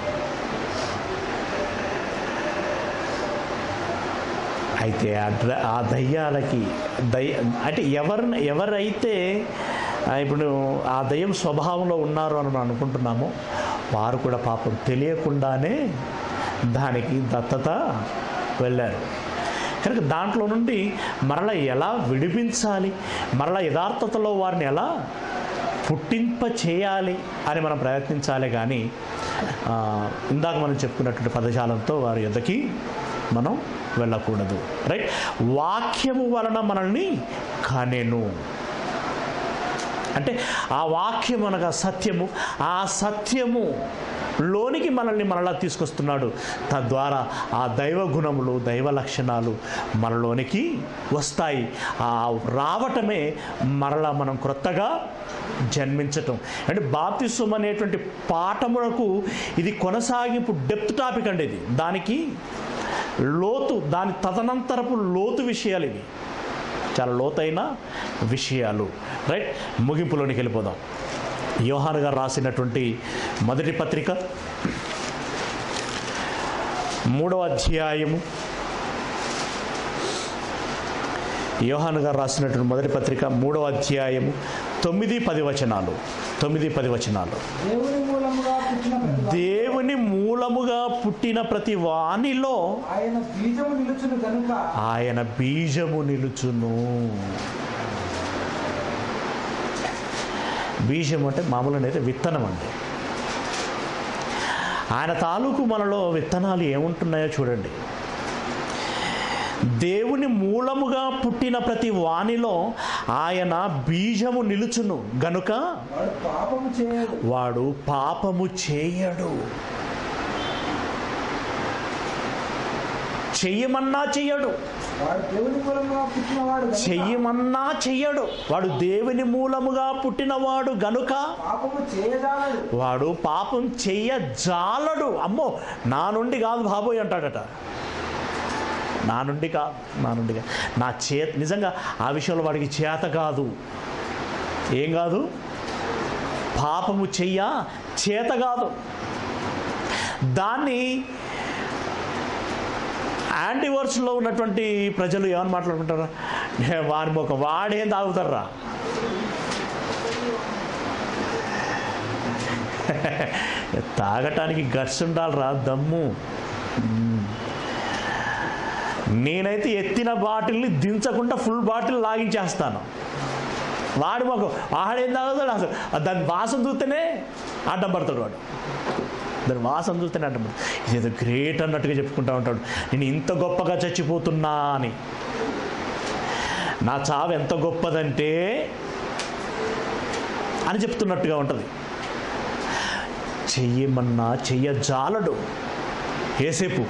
అయితే ఆ ద- ఆ దయ్యాలకి దయ్య అంటే ఎవరు ఎవరైతే ఆ, ఇప్పుడు ఆ దయ్యం స్వభావంలో ఉన్నారు అని మనం అనుకుంటున్నామో వారు కూడా పాపం తెలియకుండానే దానికి దత్తత వెళ్ళారు కనుక దాంట్లో నుండి మరలా ఎలా విడిపించాలి మరలా యథార్థతలో వారిని ఎలా పుట్టింప చేయాలి అని మనం ప్రయత్నించాలి కానీ ఆ, ఇందాక మనం చెప్పుకున్నటువంటి పదజాలంతో వారి యొద్దకి మనం వెళ్ళకూడదు రైట్ వాక్యము వలన మనల్ని కనెను అంటే ఆ వాక్యం అనగా సత్యము ఆ సత్యము లోనికి మనల్ని మనలా తీసుకొస్తున్నాడు తద్వారా ఆ దైవ గుణములు దైవ లక్షణాలు మనలోనికి వస్తాయి ఆ రావటమే మరలా మనం క్రొత్తగా జన్మించటం అంటే బాప్తిస్వం అనేటువంటి పాఠములకు ఇది కొనసాగింపు డెప్త్ టాపిక్ అండి ఇది దానికి లోతు దాని తదనంతరపు లోతు విషయాలు ఇవి చాలా లోతైన విషయాలు రైట్ ముగింపులోనికి వెళ్ళిపోదాం యోహాన్ గారు రాసినటువంటి మొదటి పత్రిక మూడవ అధ్యాయము యోహాన్ గారు రాసినటువంటి మొదటి పత్రిక మూడవ అధ్యాయము తొమ్మిది పది వచనాలు తొమ్మిది పది వచనాలు దేవుని మూలముగా పుట్టిన ప్రతి దేవుని మూలముగా పుట్టిన ప్రతి వానిలో ఆయన బీజము నిలుచును గనుక ఆయన బీజము నిలుచును బీజం అంటే మామూలుగా అయితే విత్తనం అండి ఆయన తాలూకు మనలో విత్తనాలు ఏముంటున్నాయో చూడండి దేవుని మూలముగా పుట్టిన ప్రతి వానిలో ఆయన బీజము నిలుచును గనుక వాడు పాపము చేయడు వాడు పాపము చేయడు చెయ్యమన్నా చెయ్యడు వాడు దేవుని మూలముగా పుట్టినవాడు గనుక చెయ్యమన్నా చెయ్యడు వాడు దేవుని మూలముగా పుట్టినవాడు గనుక పాపము చేయజాలడు వాడు పాపం చెయ్యజాలడు అమ్మో నా నుండి కాదు బాబోయ్ అంటాడట నా నుండి కాదు నా నుండి కాదు నా చే నిజంగా ఆ విషయంలో వాడికి చేత కాదు ఏం కాదు పాపము చెయ్య చేత కాదు దాన్ని యాంటీవర్స్లో ఉన్నటువంటి ప్రజలు ఏమని మాట్లాడుకుంటారా "ఏ, వారి మొక్క వాడేం తాగుతారా తాగటానికి గట్స్ ఉండాలిరా దమ్ము మ్మ్. నేనైతే ఎత్తిన బాటిల్ని దించకుండా ఫుల్ బాటిల్ లాగించేస్తాను వాడి మొక్క వాడేం తాగుతాడు అసలు దాని వాసన చూస్తేనే అడ్డం పడతాడు వాడు దాని వాసన చూస్తేనే అడ్డం పడతాడు ఇదేదో గ్రేట్ అన్నట్టుగా చెప్పుకుంటా ఉంటాడు నేను ఇంత గొప్పగా చచ్చిపోతున్నా అని నా చావు ఎంత గొప్పదంటే అని చెప్తున్నట్టుగా ఉంటుంది చెయ్యమన్నా చెయ్యజాలడు ఏసేపు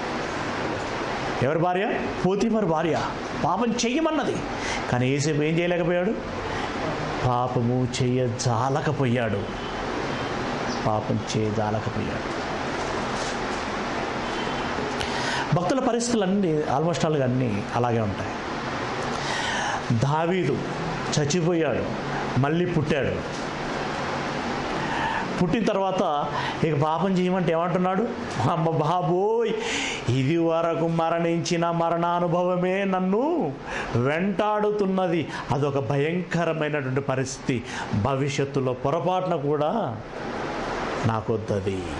ఎవరి భార్య పోతిమర్ భార్య పాపం చెయ్యమన్నది కానీ ఏసేపు ఏం చేయలేకపోయాడు పాపము చెయ్యజాలకపోయాడు పాపం చేయజాలకపోయాడు భక్తుల పరిస్థితులు అన్నీ ఆల్మోస్ట్ ఆల్గా అన్నీ అలాగే ఉంటాయి దావీదు చచ్చిపోయాడు మళ్ళీ పుట్టాడు పుట్టిన తర్వాత ఇక పాపం చేయమంటే ఏమంటున్నాడు అమ్మ బాబోయ్ ఇది వరకు మరణించిన మరణానుభవమే నన్ను వెంటాడుతున్నది అదొక భయంకరమైనటువంటి పరిస్థితి భవిష్యత్తులో పొరపాటున కూడా నాకొద్దది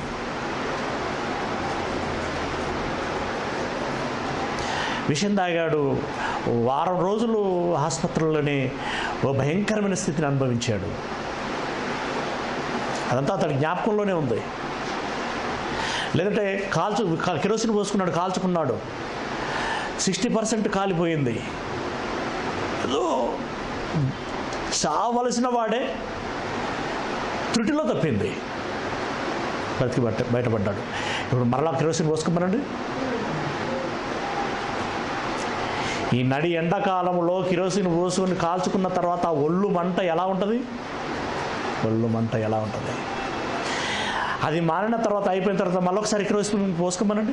విషం తాగాడు వారం రోజులు ఆసుపత్రిలోనే ఓ భయంకరమైన స్థితిని అనుభవించాడు అదంతా అతడి జ్ఞాపకంలోనే ఉంది లేదంటే కాల్చు క- కిరోసిన్ పోసుకున్నాడు కాల్చుకున్నాడు సిక్స్టీ పర్సెంట్ కాలిపోయింది ఏదో చావలసిన వాడే త్రుటిలో తప్పింది బ్రతికి బట్ట బయటపడ్డాడు ఇప్పుడు మరలా కిరోసిన్ పోసుకోమనండి ఈ నడి ఎండాకాలంలో కిరోసిన్ పోసుకొని కాల్చుకున్న తర్వాత ఆ ఒళ్ళు మంట ఎలా ఉంటుంది ఒళ్ళు మంట ఎలా ఉంటుంది అది మారిన తర్వాత అయిపోయిన తర్వాత మళ్ళొకసారి కిరోసిన్ పోసుకోమనండి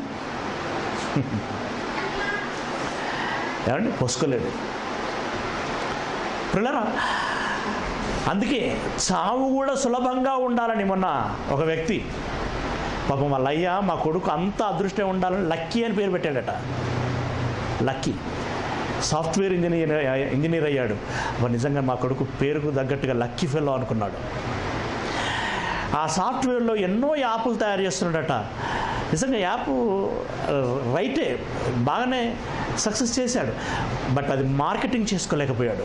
ఏమండి పోసుకోలేదు పిల్లరా అందుకే చావు కూడా సులభంగా ఉండాలని మొన్న ఒక వ్యక్తి పాపం వాళ్ళ అయ్య మా కొడుకు అంత అదృష్టం ఉండాలని లక్కీ అని పేరు పెట్టాడట లక్కీ సాఫ్ట్వేర్ ఇంజనీర్ ఇంజనీర్ అయ్యాడు అప్పుడు నిజంగా మా కొడుకు పేరుకు తగ్గట్టుగా లక్కీ ఫెల్లో అనుకున్నాడు ఆ సాఫ్ట్వేర్లో ఎన్నో యాప్లు తయారు చేస్తున్నాడట నిజంగా యాప్ ఆ, రైటే బాగానే సక్సెస్ చేశాడు బట్ అది మార్కెటింగ్ చేసుకోలేకపోయాడు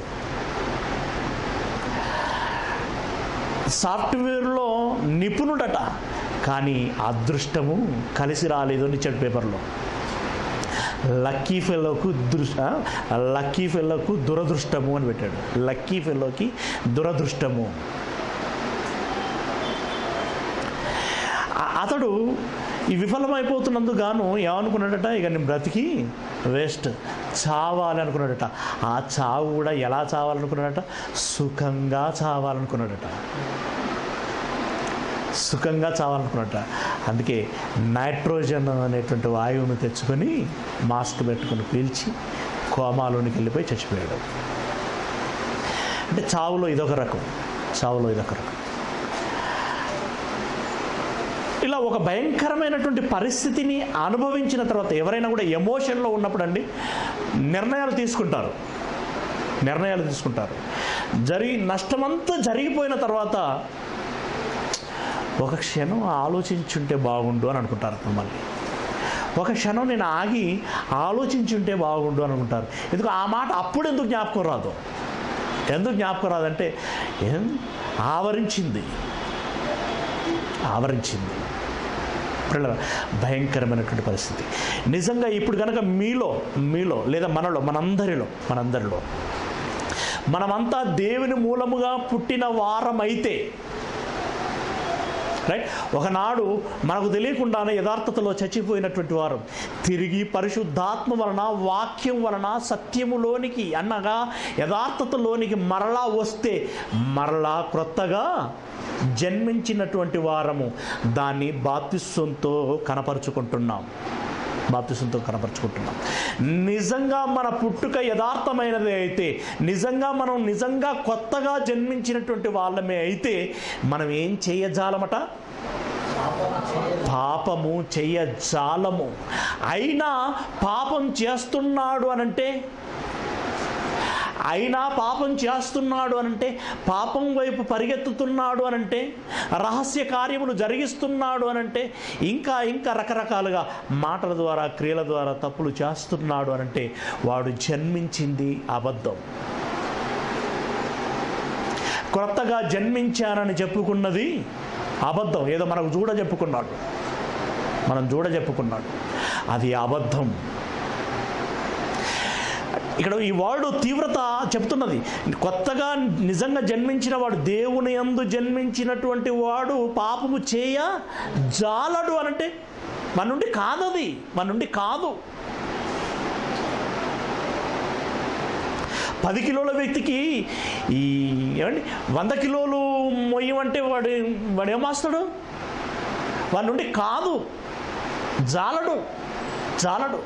సాఫ్ట్వేర్లో నిపుణుడట కానీ అదృష్టము కలిసి రాలేదు అని ఇచ్చాడు పేపర్లో లక్కీ ఫెలోకు దృష్ ఆ, లక్కీ ఫెలోకు దురదృష్టము అని పెట్టాడు లక్కీ ఫెలోకి దురదృష్టము ఆ- అతడు ఈ విఫలమైపోతున్నందుకు గాను ఏమనుకున్నాడట ఇక నేను బ్రతికి వేస్ట్ చావాలి అనుకున్నాడట ఆ చావు కూడా ఎలా చావాలనుకున్నాడట సుఖంగా చావాలనుకున్నాడట సుఖంగా చావాలనుకున్నట అందుకే నైట్రోజన్ అనేటువంటి వాయువును తెచ్చుకొని మాస్క్ పెట్టుకొని పీల్చి కోమాలోనికి వెళ్ళిపోయి చచ్చిపోయాడు అంటే చావులో ఇదొక రకం చావులో ఇదొక రకం ఇలా ఒక భయంకరమైనటువంటి పరిస్థితిని అనుభవించిన తర్వాత ఎవరైనా కూడా ఎమోషన్లో ఉన్నప్పుడు అండి నిర్ణయాలు తీసుకుంటారు నిర్ణయాలు తీసుకుంటారు జరిగి నష్టమంతా జరిగిపోయిన తర్వాత ఒక క్షణం ఆలోచించుంటే బాగుండు అని అనుకుంటారు అప్పుడు మళ్ళీ ఒక క్షణం నేను ఆగి ఆలోచించుంటే బాగుండు అని అనుకుంటారు ఎందుకు ఆ మాట అప్పుడు ఎందుకు జ్ఞాపకం రాదు ఎందుకు జ్ఞాపకం రాదంటే ఏం ఆవరించింది ఆవరించింది పిల్లల భయంకరమైనటువంటి పరిస్థితి నిజంగా ఇప్పుడు కనుక మీలో మీలో లేదా మనలో మనందరిలో మనందరిలో మనమంతా దేవుని మూలముగా పుట్టిన వారమైతే రైట్ ఒకనాడు మనకు తెలియకుండానే యథార్థతలో చచ్చిపోయినటువంటి వారు తిరిగి పరిశుద్ధాత్మ వలన వాక్యం వలన సత్యములోనికి అన్నగా యథార్థతలోనికి మరలా వస్తే మరలా క్రొత్తగా జన్మించినటువంటి వారము దాన్ని బాప్తిస్వంతో కనపరుచుకుంటున్నాం బాప్తిసంతో కనపరుచుకుంటున్నాం నిజంగా మన పుట్టుక యథార్థమైనది అయితే నిజంగా మనం నిజంగా కొత్తగా జన్మించినటువంటి వాళ్ళమే అయితే మనం ఏం చేయజాలమట పాపము చెయ్యజాలము అయినా పాపం చేస్తున్నాడు అనంటే అయినా పాపం చేస్తున్నాడు అనంటే పాపం వైపు పరిగెత్తుతున్నాడు అనంటే రహస్య కార్యములు జరిగిస్తున్నాడు అనంటే ఇంకా ఇంకా రకరకాలుగా మాటల ద్వారా క్రియల ద్వారా తప్పులు చేస్తున్నాడు అనంటే వాడు జన్మించింది అబద్ధం క్రొత్తగా జన్మించానని చెప్పుకున్నది అబద్ధం ఏదో మనకు చూడ చెప్పుకున్నాడు మనం చూడ చెప్పుకున్నాడు అది అబద్ధం ఇక్కడ ఈ వాడు తీవ్రత చెప్తున్నది కొత్తగా నిజంగా జన్మించిన వాడు దేవుని యందు జన్మించినటువంటి వాడు పాపము చేయ జాలడు అనంటే మన నుండి కాదది మన నుండి కాదు పది కిలోల వ్యక్తికి ఈ ఏమండి వంద కిలోలు మొయ్యమంటే వాడు వాడు ఏమాస్తాడు వాడి నుండి కాదు జాలడు జాలడు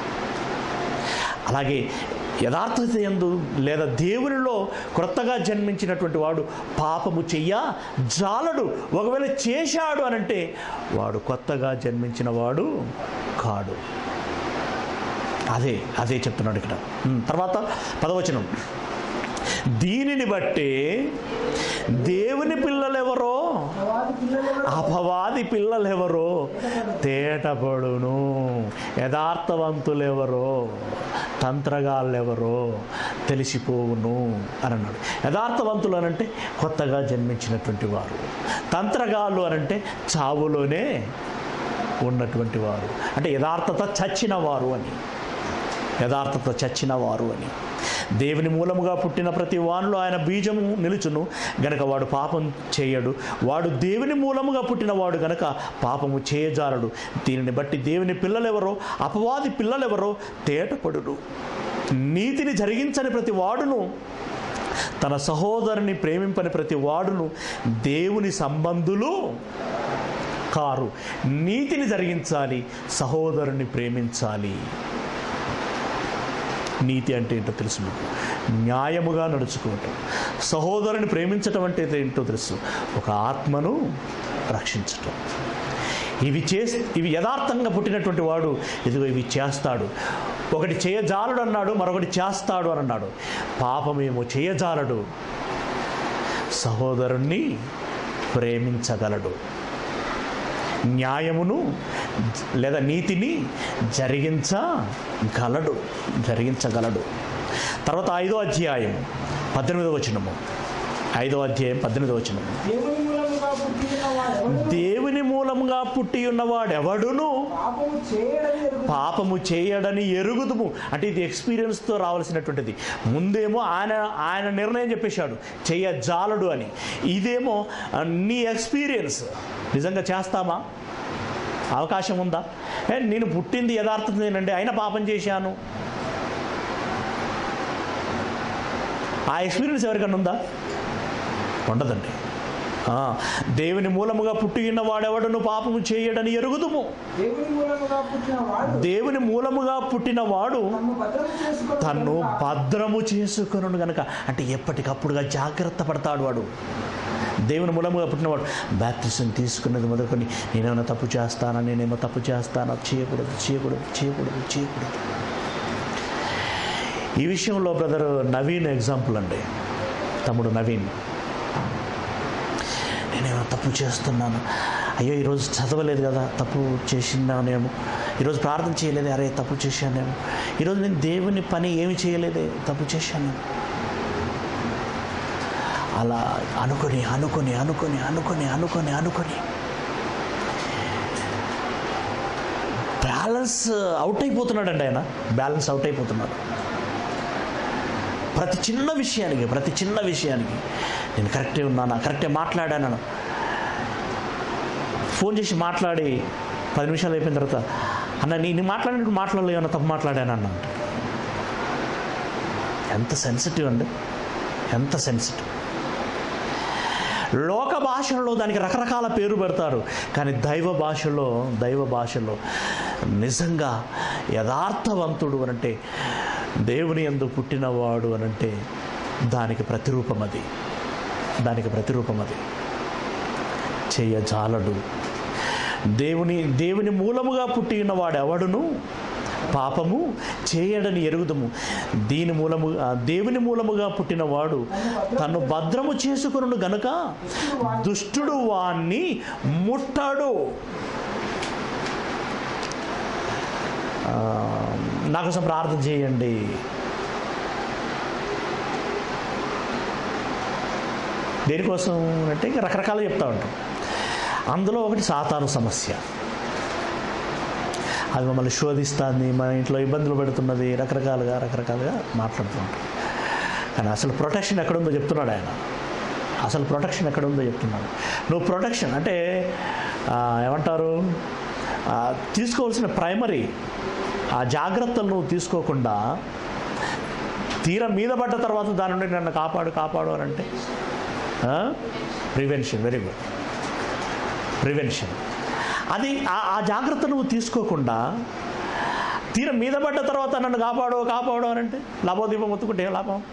అలాగే యథార్థత ఎందు లేదా దేవునిలో క్రొత్తగా జన్మించినటువంటి వాడు పాపము చెయ్య జాలడు ఒకవేళ చేశాడు అనంటే వాడు కొత్తగా జన్మించిన వాడు కాడు అదే అదే చెప్తున్నాడు ఇక్కడ ఉమ్, తర్వాత పదవచనం దీనిని బట్టే దేవుని పిల్లలెవరో వారి పిల్లలు అపవాది పిల్లలెవరో తేటపడును యథార్థవంతులెవరో తంత్రగాళ్ళెవరో తెలిసిపోవును అని అన్నాడు యథార్థవంతులు అనంటే కొత్తగా జన్మించినటువంటి వారు తంత్రగాళ్ళు అనంటే చావులోనే ఉన్నటువంటి వారు అంటే యథార్థత చచ్చిన వారు అని యథార్థత చచ్చిన వారు అని దేవుని మూలముగా పుట్టిన ప్రతి వానిలో ఆయన బీజము నిలుచును గనక వాడు పాపం చేయడు వాడు దేవుని మూలముగా పుట్టినవాడు గనక పాపము చేయజాలడు దీనిని బట్టి దేవుని పిల్లలెవరో అపవాది పిల్లలెవరో తేటపడుడు నీతిని జరిగించని ప్రతి వాడును తన సహోదరుని ప్రేమింపని ప్రతి వాడును దేవుని సంబంధులు కారు నీతిని జరిగించాలి సహోదరుని ప్రేమించాలి నీతి అంటే ఏంటో తెలుసు మీకు న్యాయముగా నడుచుకోవటం సహోదరుని ప్రేమించటం అంటే ఏంటో తెలుసు ఒక ఆత్మను రక్షించటం ఇవి చేస్ ఇవి యథార్థంగా పుట్టినటువంటి వాడు ఇదిగో ఇవి చేస్తాడు ఒకటి చేయజాలడు అన్నాడు మరొకటి చేస్తాడు అని అన్నాడు పాపమేమో చేయజాలడు సహోదరుణ్ణి ప్రేమించగలడు న్యాయమును లేదా నీతిని జరిగించగలడు జరిగించగలడు తర్వాత ఐదో అధ్యాయం పద్దెనిమిదో వచనము ఐదో అధ్యాయం పద్దెనిమిదో వచనము దేవుని మూలముగా పుట్టిన వాడు దేవుని మూలముగా పుట్టి ఉన్నవాడెవడును పాపము చేయడని ఎరుగు పాపము చేయడని ఎరుగుదుము అంటే ఇది ఎక్స్పీరియన్స్తో రావాల్సినటువంటిది ముందేమో ఆయన ఆయన నిర్ణయం చెప్పేశాడు చెయ్య జాలడు అని ఇదేమో ఆ, నీ ఎక్స్పీరియన్స్ నిజంగా చేస్తామా అవకాశం ఉందా ఏ, నేను పుట్టింది యథార్థతేనండి అయినా పాపం చేశాను ఆ ఎక్స్పీరియన్స్ ఎవరికన్నా ఉందా ఉండదండి ఆ, దేవుని మూలముగా పుట్టిన వాడెవడను పాపము చేయడని ఎరుగుదుము దేవుని మూలముగా పుట్టిన వాడు దేవుని మూలముగా పుట్టిన వాడు తన్ను భద్రము చేసుకుని తన్ను భద్రము చేసుకొను గనక అంటే ఎప్పటికప్పుడుగా జాగ్రత్త పడతాడు వాడు దేవుని మూలముగా పుట్టినవాడు బ్యాప్టిజం తీసుకున్నది మొదలుకొని నేనేమైనా తప్పు చేస్తానా నేనేమో తప్పు చేస్తానా చేయకూడదు చేయకూడదు చేయకూడదు చేయకూడదు ఈ విషయంలో బ్రదర్ నవీన్ ఎగ్జాంపుల్ అండి తమ్ముడు నవీన్ నేనేమో తప్పు చేస్తున్నాను అయ్యో ఈరోజు చదవలేదు కదా తప్పు చేసినానేమో ఈరోజు ప్రార్థన చేయలేదే అరే తప్పు చేశానేమో ఈరోజు నేను దేవుని పని ఏమి చేయలేదే తప్పు చేశాను అలా అనుకొని అనుకొని అనుకొని అనుకొని అనుకొని అనుకొని బ్యాలెన్స్ అవుట్ అయిపోతున్నాడండి ఆయన బ్యాలెన్స్ అవుట్ అయిపోతున్నాడు ప్రతి చిన్న విషయానికి ప్రతి చిన్న విషయానికి నేను కరెక్టే ఉన్నానా కరెక్టే మాట్లాడాను ఫోన్ చేసి మాట్లాడి పది నిమిషాలు అయిపోయిన తర్వాత అన్న నేను మాట్లాడినప్పుడు మాట్లాడలేదు ఏమన్నా తప్పు మాట్లాడాను అన్న ఎంత సెన్సిటివ్ అండి ఎంత సెన్సిటివ్ లోక భాషల్లో దానికి రకరకాల పేరు పెడతారు కానీ దైవ భాషలో దైవ భాషలో నిజంగా యథార్థవంతుడు అనంటే దేవుని ఎందు పుట్టినవాడు అనంటే దానికి ప్రతిరూపం అది దానికి ప్రతిరూపం అది చేయజాలడు దేవుని దేవుని మూలముగా పుట్టిన వాడు ఎవడును పాపము చేయడని ఎరుగుదము దీని మూలము ఆ దేవుని మూలముగా పుట్టిన వాడు తను భద్రము చేసుకును గనుక దుష్టుడు వాణ్ణి ముట్టాడు ఆ, నా కోసం ప్రార్థన చేయండి దేనికోసం అంటే ఇంకా రకరకాలు చెప్తా ఉంటాం అందులో ఒకటి సాతాను సమస్య అది మమ్మల్ని శోధిస్తుంది మన ఇంట్లో ఇబ్బందులు పెడుతున్నది రకరకాలుగా రకరకాలుగా మాట్లాడుతూ ఉంటాం కానీ అసలు ప్రొటెక్షన్ ఎక్కడుందో చెప్తున్నాడు ఆయన అసలు ప్రొటెక్షన్ ఎక్కడుందో చెప్తున్నాడు నువ్వు ప్రొటెక్షన్ అంటే ఆ, ఏమంటారు ఆ, తీసుకోవాల్సిన ప్రైమరీ ఆ జాగ్రత్తలు నువ్వు తీసుకోకుండా తీర మీద పడ్డ తర్వాత దాని నుండి నన్ను కాపాడు కాపాడు అని అంటే ప్రివెన్షన్ వెరీ గుడ్ ప్రివెన్షన్ అది ఆ- ఆ జాగ్రత్త నువ్వు తీసుకోకుండా తీర మీద పడ్డ తర్వాత నన్ను కాపాడు కాపాడు అని అంటే లాభోదీపం ఒత్తుకుంటే ఏ లాభం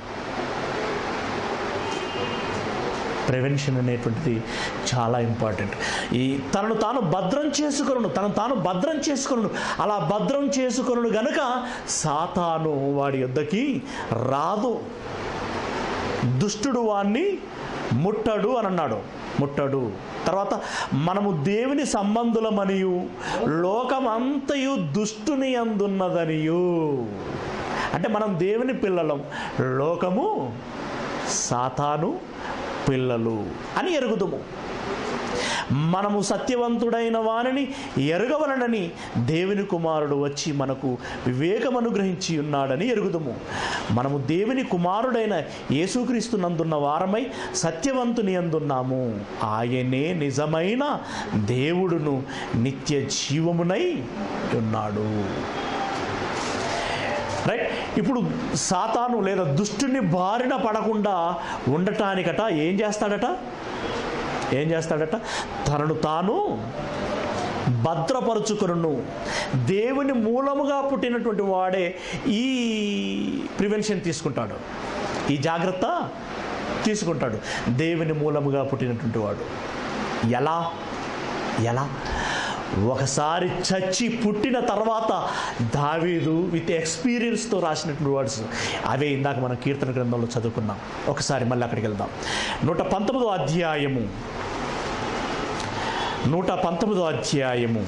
ప్రివెన్షన్ అనేటువంటిది చాలా ఇంపార్టెంట్ ఈ తనను తాను భద్రం చేసుకొను తనను తాను భద్రం చేసుకొను అలా భద్రం చేసుకొను గనుక సాతాను వాడి యొద్దకి రాదు దుష్టుడు వాణ్ణి ముట్టడు అని అన్నాడు ముట్టడు తర్వాత మనము దేవుని సంబంధులమనియు లోకమంతయు దుష్టుని అందున్నదనియు అంటే మనం దేవుని పిల్లలం లోకము సాతాను పిల్లలు అని ఎరుగుదుము మనము సత్యవంతుడైన వానిని ఎరగవలనని దేవుని కుమారుడు వచ్చి మనకు వివేకం అనుగ్రహించి ఉన్నాడని ఎరుగుదుము మనము దేవుని కుమారుడైన యేసుక్రీస్తు నందున్న వారమై సత్యవంతుని అందున్నాము ఆయనే నిజమైన దేవుడును నిత్య జీవమునై ఉన్నాడు రైట్ ఇప్పుడు సాతాను లేదా దుష్టుని బారిన పడకుండా ఉండటానికట ఏం చేస్తాడట ఏం చేస్తాడట తనను తాను భద్రపరుచుకును దేవుని మూలముగా పుట్టినటువంటి వాడే ఈ ప్రివెన్షన్ తీసుకుంటాడు ఈ జాగ్రత్త తీసుకుంటాడు దేవుని మూలముగా పుట్టినటువంటి వాడు ఎలా ఎలా ఒకసారి చచ్చి పుట్టిన తర్వాత దావీదు విత్ ఎక్స్పీరియన్స్తో రాసినటువంటి వర్డ్స్ అవే ఇందాక మనం కీర్తన గ్రంథంలో చదువుకున్నాం ఒకసారి మళ్ళీ అక్కడికి వెళ్దాం నూట పంతొమ్మిదో అధ్యాయము నూట పంతొమ్మిదో అధ్యాయము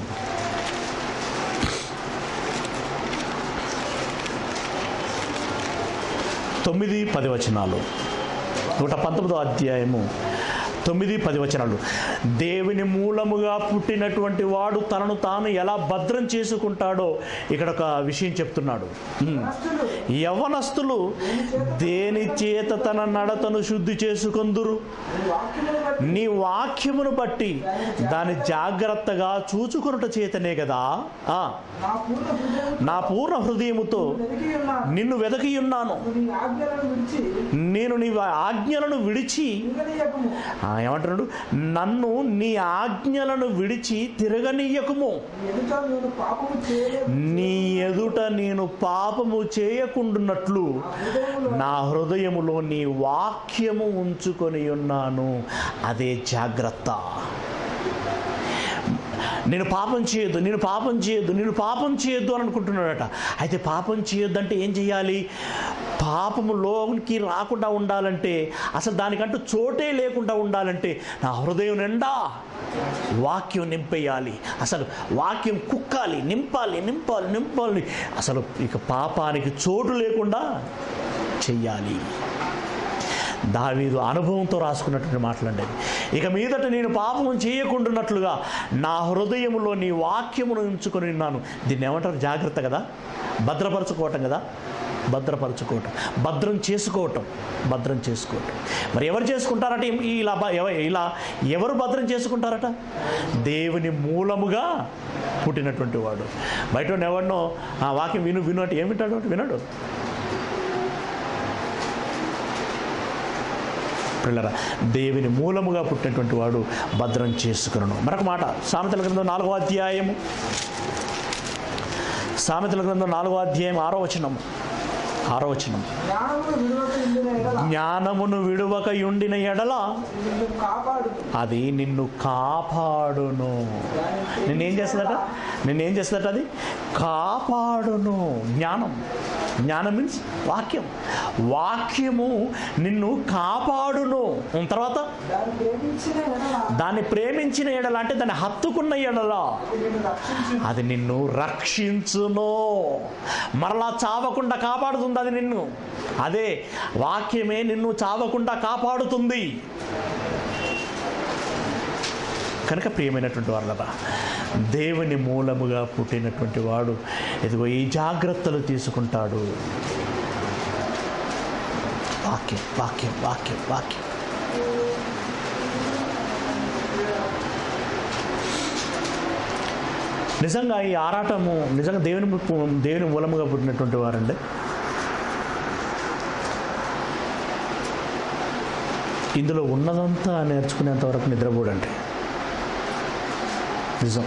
తొమ్మిది పది వచనాలు నూట పంతొమ్మిదో అధ్యాయము తొమ్మిది పది వచనాలు దేవుని మూలముగా పుట్టినటువంటి వాడు తనను తాను ఎలా భద్రం చేసుకుంటాడో ఇక్కడ ఒక విషయం చెప్తున్నాడు ఉమ్. భ్రష్టులు యవనస్తులు దేని చేత తన నడతను శుద్ధి చేసుకొందురు నీ వాక్యమును బట్టి నీ వాక్యమును బట్టి దాని జాగ్రత్తగా చూచుకొనుట చేతనే కదా ఆ, నా పూర్ణ హృదయం నా పూర్ణ హృదయముతో వెతికి ఉన్నాను నిన్ను వెదకి ఉన్నాను నీ ఆజ్ఞలను విడిచి నేను నీ ఆజ్ఞలను విడిచి తిరగనీయకము ఆ, ఏమంటున్నాడు నన్ను నీ ఆజ్ఞలను విడిచి తిరగనీయకుము నీ ఎదుట నేను పాపము చేయలేదు నీ ఎదుట నేను పాపము చేయకుండున్నట్లు హృదయములో నా హృదయములో నీ వాక్యము ఉంచుకొని ఉన్నాను అదే జాగ్రత్త నేను పాపం చేయొద్దు నేను పాపం చేయొద్దు నేను పాపం చేయొద్దు అని అనుకుంటున్నాడట అయితే పాపం చేయొద్దు అంటే ఏం చేయాలి పాపములోకి రాకుండా ఉండాలంటే అసలు దానికంటూ చోటే లేకుండా ఉండాలంటే నా హృదయం నిండా వాక్యం నింపేయాలి అసలు వాక్యం కుక్కాలి నింపాలి నింపాలి నింపాలి అసలు ఇక పాపానికి చోటు లేకుండా చెయ్యాలి దావీదు అనుభవంతో రాసుకున్నటువంటి మాటలండి అవి. ఇక మీదట నేను పాపం చేయకుండానట్లుగా నా హృదయములో నీ వాక్యమును ఉంచుకొని ఉన్నాను దీన్ని ఏమంటారు జాగ్రత్త కదా భద్రపరచుకోవటం కదా భద్రపరచుకోవటం భద్రం చేసుకోవటం భద్రం చేసుకోవటం మరి ఎవరు చేసుకుంటారట ఈ- ఇలా బ- ఎవ- ఇలా ఎవరు భద్రం చేసుకుంటారట దేవుని మూలముగా పుట్టినటువంటి వాడు బయట వాడిని ఎవరినో ఆ వాక్యం విను విను అంటే ఏం వింటాడు వినడు పిల్లరా దేవుని మూలముగా పుట్టినటువంటి వాడు భద్రం చేసుకును మరొక మాట సామెతల గ్రంథం నాలుగో అధ్యాయము సామెతల గ్రంథం నాలుగో అధ్యాయం ఆరో వచనం ఆరో వచనం జ్ఞానమును విడువక ఇండిన ఎడల జ్ఞానమును విడువక ఉండిన ఎడల నిన్ను కాపాడు అది నిన్ను కాపాడును నిన్నేం చేస్తుందట నిన్నేం చేస్తుందట అది కాపాడును జ్ఞానం జ్ఞానం మీన్స్ వాక్యం వాక్యము నిన్ను కాపాడును ఉం, తర్వాత దాన్ని ప్రేమించిన ఎడల దాన్ని ప్రేమించిన ఎడల అంటే దాన్ని హత్తుకున్న ఎడల అది నిన్ను రక్షించు అది నిన్ను రక్షించును మరలా చావకుండా కాపాడుతుంది అది నిన్ను అదే వాక్యమే నిన్ను చావకుండా కాపాడుతుంది కనుక ప్రియమైనటువంటి వాళ్ళరా దేవుని మూలముగా పుట్టినటువంటి వాడు ఇదిగో ఈ జాగ్రత్తలు తీసుకుంటాడు వాక్యం వాక్యం వాక్యం వాక్యం నిజంగా ఈ ఆరాటము నిజంగా దేవుని ము- దేవుని మూలముగా పుట్టినటువంటి వారండి ఇందులో ఉన్నదంతా నేర్చుకునేంత వరకు నిద్రపోడండి నిజం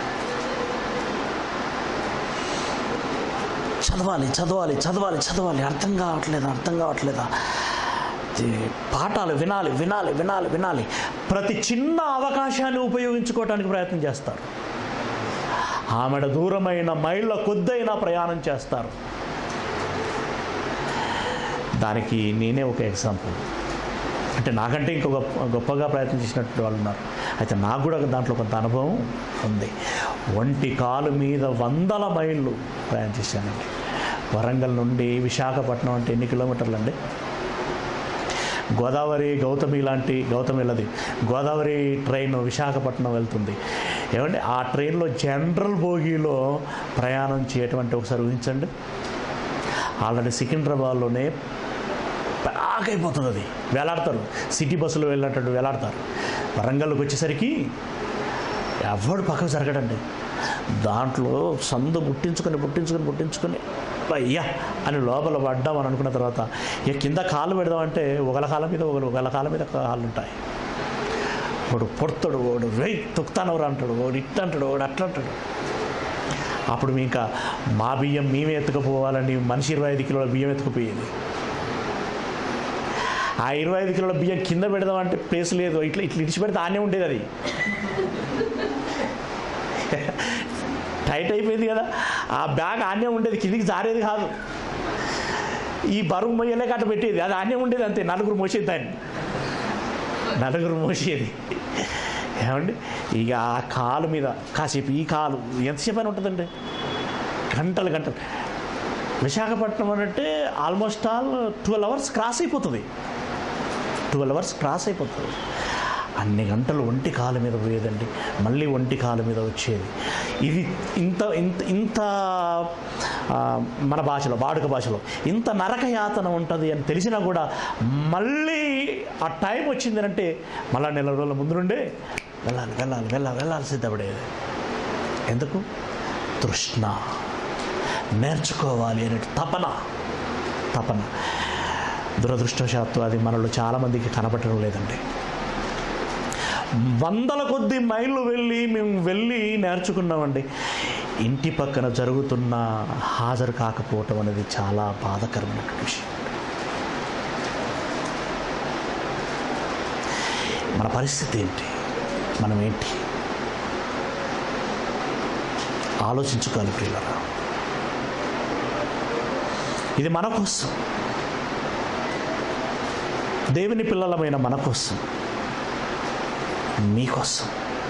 చదవాలి చదవాలి చదవాలి చదవాలి అర్థం కావట్లేదా అర్థం కావట్లేదా ఇది పాఠాలు వినాలి వినాలి వినాలి వినాలి ప్రతి చిన్న అవకాశాన్ని ఉపయోగించుకోవడానికి ప్రయత్నం చేస్తారు ఆమెడ దూరమైన మైళ్ళ కొద్దైనా ప్రయాణం చేస్తారు దానికి నేనే ఒక ఎగ్జాంపుల్ అంటే నాకంటే ఇంకో గొప్ప గొప్పగా ప్రయత్నం చేసినట్టు వాళ్ళు ఉన్నారు అయితే నాకు కూడా దాంట్లో కొంత అనుభవం ఉంది ఒంటి కాలు మీద వందల మైళ్ళు ప్రయాణం చేశానండి వరంగల్ నుండి విశాఖపట్నం అంటే ఎన్ని కిలోమీటర్లు అండి గోదావరి గౌతమి లాంటి గౌతమి వెళ్ళది గోదావరి ట్రైన్ విశాఖపట్నం వెళ్తుంది ఏమంటే ఆ ట్రైన్లో జనరల్ బోగీలో ప్రయాణం చేయటం అంటే ఒకసారి ఊహించండి ఆల్రెడీ సికింద్రాబాద్లోనే బాగైపోతుంది అది వేలాడతారు సిటీ బస్సులో వెళ్ళినట్టు వేలాడతారు వరంగల్కి వచ్చేసరికి ఎవడు పక్కకు జరగడండి దాంట్లో సందు ముట్టించుకొని ముట్టించుకొని ముట్టించుకొని అయ్యా అని లోపల పడ్డాం అని అనుకున్న తర్వాత ఇక కింద కాలు పెడదామంటే ఒకళ్ళ కాళ్ళ మీద ఒకరు ఒకళ్ళ కాళ్ళ మీద కాళ్ళు ఉంటాయి వాడు పొడతాడు వాడు వెయ్ తొక్కుతానవరు అంటాడు వాడు ఇట్ట అంటాడు వాడు అట్లా అంటాడు అప్పుడు మీ ఇంకా మా బియ్యం మేమే ఎత్తుకుపోవాలని మనిషి ఇరవై ఐదు కిలోల బియ్యం ఎత్తుకుపోయేది ఆ ఇరవై ఐదు కిలోల బియ్యం కింద పెడదామంటే ప్లేస్ లేదు ఇట్లా ఇట్లా ఇడిచి పెడితే ఆనే ఉండేది అది టైట్ అయిపోయింది కదా ఆ బ్యాగ్ ఆనే ఉండేది కిందికి జారేది కాదు ఈ బరువు మొయ్యలే కట్ట పెట్టేది అది ఆనే ఉండేది అంతే నలుగురు మోసేది దాన్ని నలుగురు మోసేది ఏమండి ఇక ఆ కాలు మీద కాసేపు ఈ కాలు ఎంతసేపు అని ఉంటుందండి గంటలు గంటలు విశాఖపట్నం అంటే almost all twelve hours cross అయిపోతుంది ట్వెల్వ్ అవర్స్ క్రాస్ అయిపోతుంది అన్ని గంటలు ఒంటి కాలు మీద పోయేదండి మళ్ళీ ఒంటి కాలు మీద వచ్చేది ఇది ఇంత ఇంత ఇంత ఆ, మన భాషలో వాడుక భాషలో ఇంత నరకయాతన ఉంటుంది అని తెలిసినా కూడా మళ్ళీ ఆ టైం వచ్చిందంటే మళ్ళా నెల రోజుల ముందు నుండే వెళ్ళాలి వెళ్ళాలి వెళ్ళాలి వెళ్ళాలి సిద్ధపడేది ఎందుకు తృష్ణ నేర్చుకోవాలి అనే తపన తపన దురదృష్టవశాత్తు అది మనలో చాలామందికి కనపడడం లేదండి వందల కొద్ది మైళ్ళు వెళ్ళి మేము వెళ్ళి నేర్చుకున్నామండి ఇంటి పక్కన జరుగుతున్న హాజరు కాకపోవటం అనేది చాలా బాధకరమైన విషయం మన పరిస్థితి ఏంటి మనం ఏంటి ఆలోచించుకోవాలి ప్రియులరా ఇది మన కోసం దేవుని పిల్లలమైన మన కోసం మీకోసం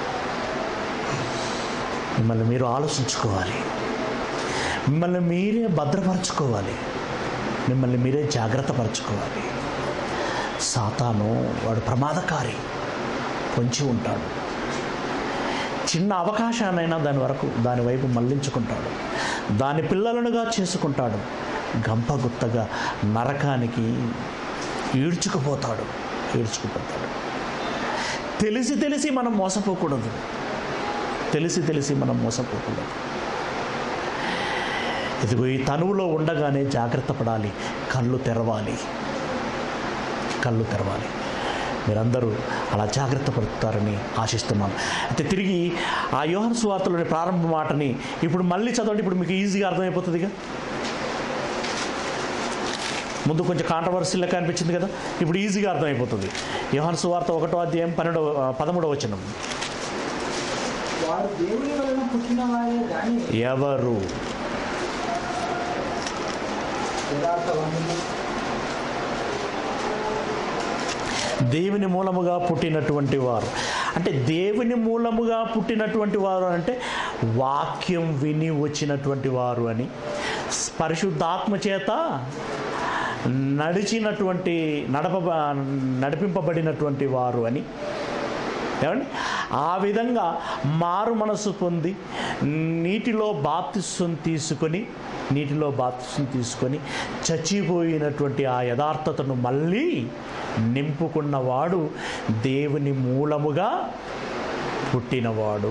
మిమ్మల్ని మీరు ఆలోచించుకోవాలి మిమ్మల్ని మీరే భద్రపరచుకోవాలి మిమ్మల్ని మీరే జాగ్రత్త పరచుకోవాలి సాతాను వాడు ప్రమాదకారి పొంచి ఉంటాడు చిన్న అవకాశానైనా దాని వరకు దాని వైపు మళ్లించుకుంటాడు దాని పిల్లలనుగా చేసుకుంటాడు గంపగుత్తగా నరకానికి ఈడ్చుకుపోతాడు ఈడ్చుకుపోతాడు తెలిసి తెలిసి మనం మోసపోకూడదు తెలిసి తెలిసి మనం మోసపోకూడదు ఇదిగో ఈ తనువులో ఉండగానే జాగ్రత్త పడాలి కళ్ళు తెరవాలి కళ్ళు తెరవాలి మీరందరూ అలా జాగ్రత్త పడుతారని ఆశిస్తున్నాం అయితే తిరిగి ఆ యోహన్ సువార్తలోని ప్రారంభ మాటని ఇప్పుడు మళ్ళీ చదవండి ఇప్పుడు మీకు ఈజీగా అర్థమైపోతుందిగా ముందు కొంచెం కాంట్రవర్సీ లెక్క అనిపించింది కదా ఇప్పుడు ఈజీగా అర్థమైపోతుంది యోహన్ సువార్త ఒకటో అధ్యాయం పన్నెండవ పదమూడవ వచనం వారు దేవుని వలన పుట్టిన వారే కానీ ఎవరు యథార్థవంతులు దేవుని మూలముగా పుట్టినటువంటి వారు అంటే దేవుని మూలముగా పుట్టినటువంటి వారు అంటే వాక్యం విని వచ్చినటువంటి వారు అని పరిశుద్ధాత్మ చేత నడిచినటువంటి నడప నడిపింపబడినటువంటి వారు అని ఏమండి ఆ విధంగా మారు మనసు పొంది నీటిలో బాప్తిస్వం తీసుకొని నీటిలో బాప్తిస్వం తీసుకొని చచ్చిపోయినటువంటి ఆ యథార్థతను మళ్ళీ నింపుకున్నవాడు దేవుని మూలముగా పుట్టినవాడు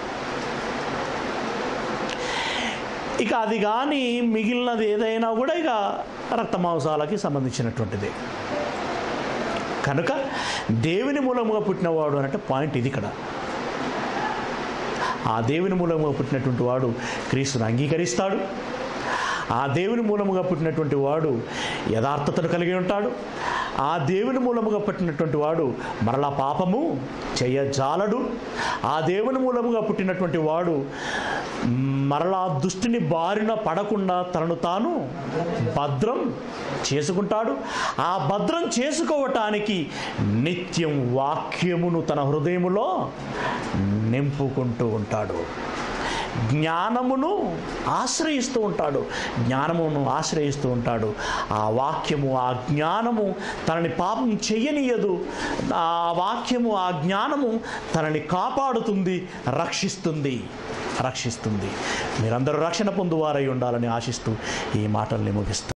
ఇక అది కానీ మిగిలినది ఏదైనా కూడా ఇక రక్త మాంసాలకి సంబంధించినటువంటిది కనుక దేవుని మూలముగా పుట్టినవాడు అంటే పాయింట్ ఇది ఇక్కడ ఆ దేవుని మూలముగా పుట్టినటువంటి వాడు క్రీస్తుని అంగీకరిస్తాడు ఆ దేవుని మూలముగా పుట్టినటువంటి వాడు యథార్థతను కలిగి ఉంటాడు ఆ దేవుని మూలముగా పుట్టినటువంటి వాడు మరలా పాపము చేయజాలడు ఆ దేవుని మూలముగా పుట్టినటువంటి వాడు మరలా దుష్టిని బారిన పడకుండా తనను తాను భద్రం చేసుకుంటాడు ఆ భద్రం చేసుకోవటానికి నిత్యం వాక్యమును తన హృదయములో నింపుకుంటూ ఉంటాడు జ్ఞానమును ఆశ్రయిస్తూ ఉంటాడు జ్ఞానమును ఆశ్రయిస్తూ ఉంటాడు ఆ వాక్యము ఆ జ్ఞానము తనని పాపం చెయ్యనీయదు ఆ వాక్యము ఆ జ్ఞానము తనని కాపాడుతుంది రక్షిస్తుంది రక్షిస్తుంది మీరందరూ రక్షణ పొందువారై ఉండాలని ఆశిస్తూ ఈ మాటల్ని ముగిస్తాను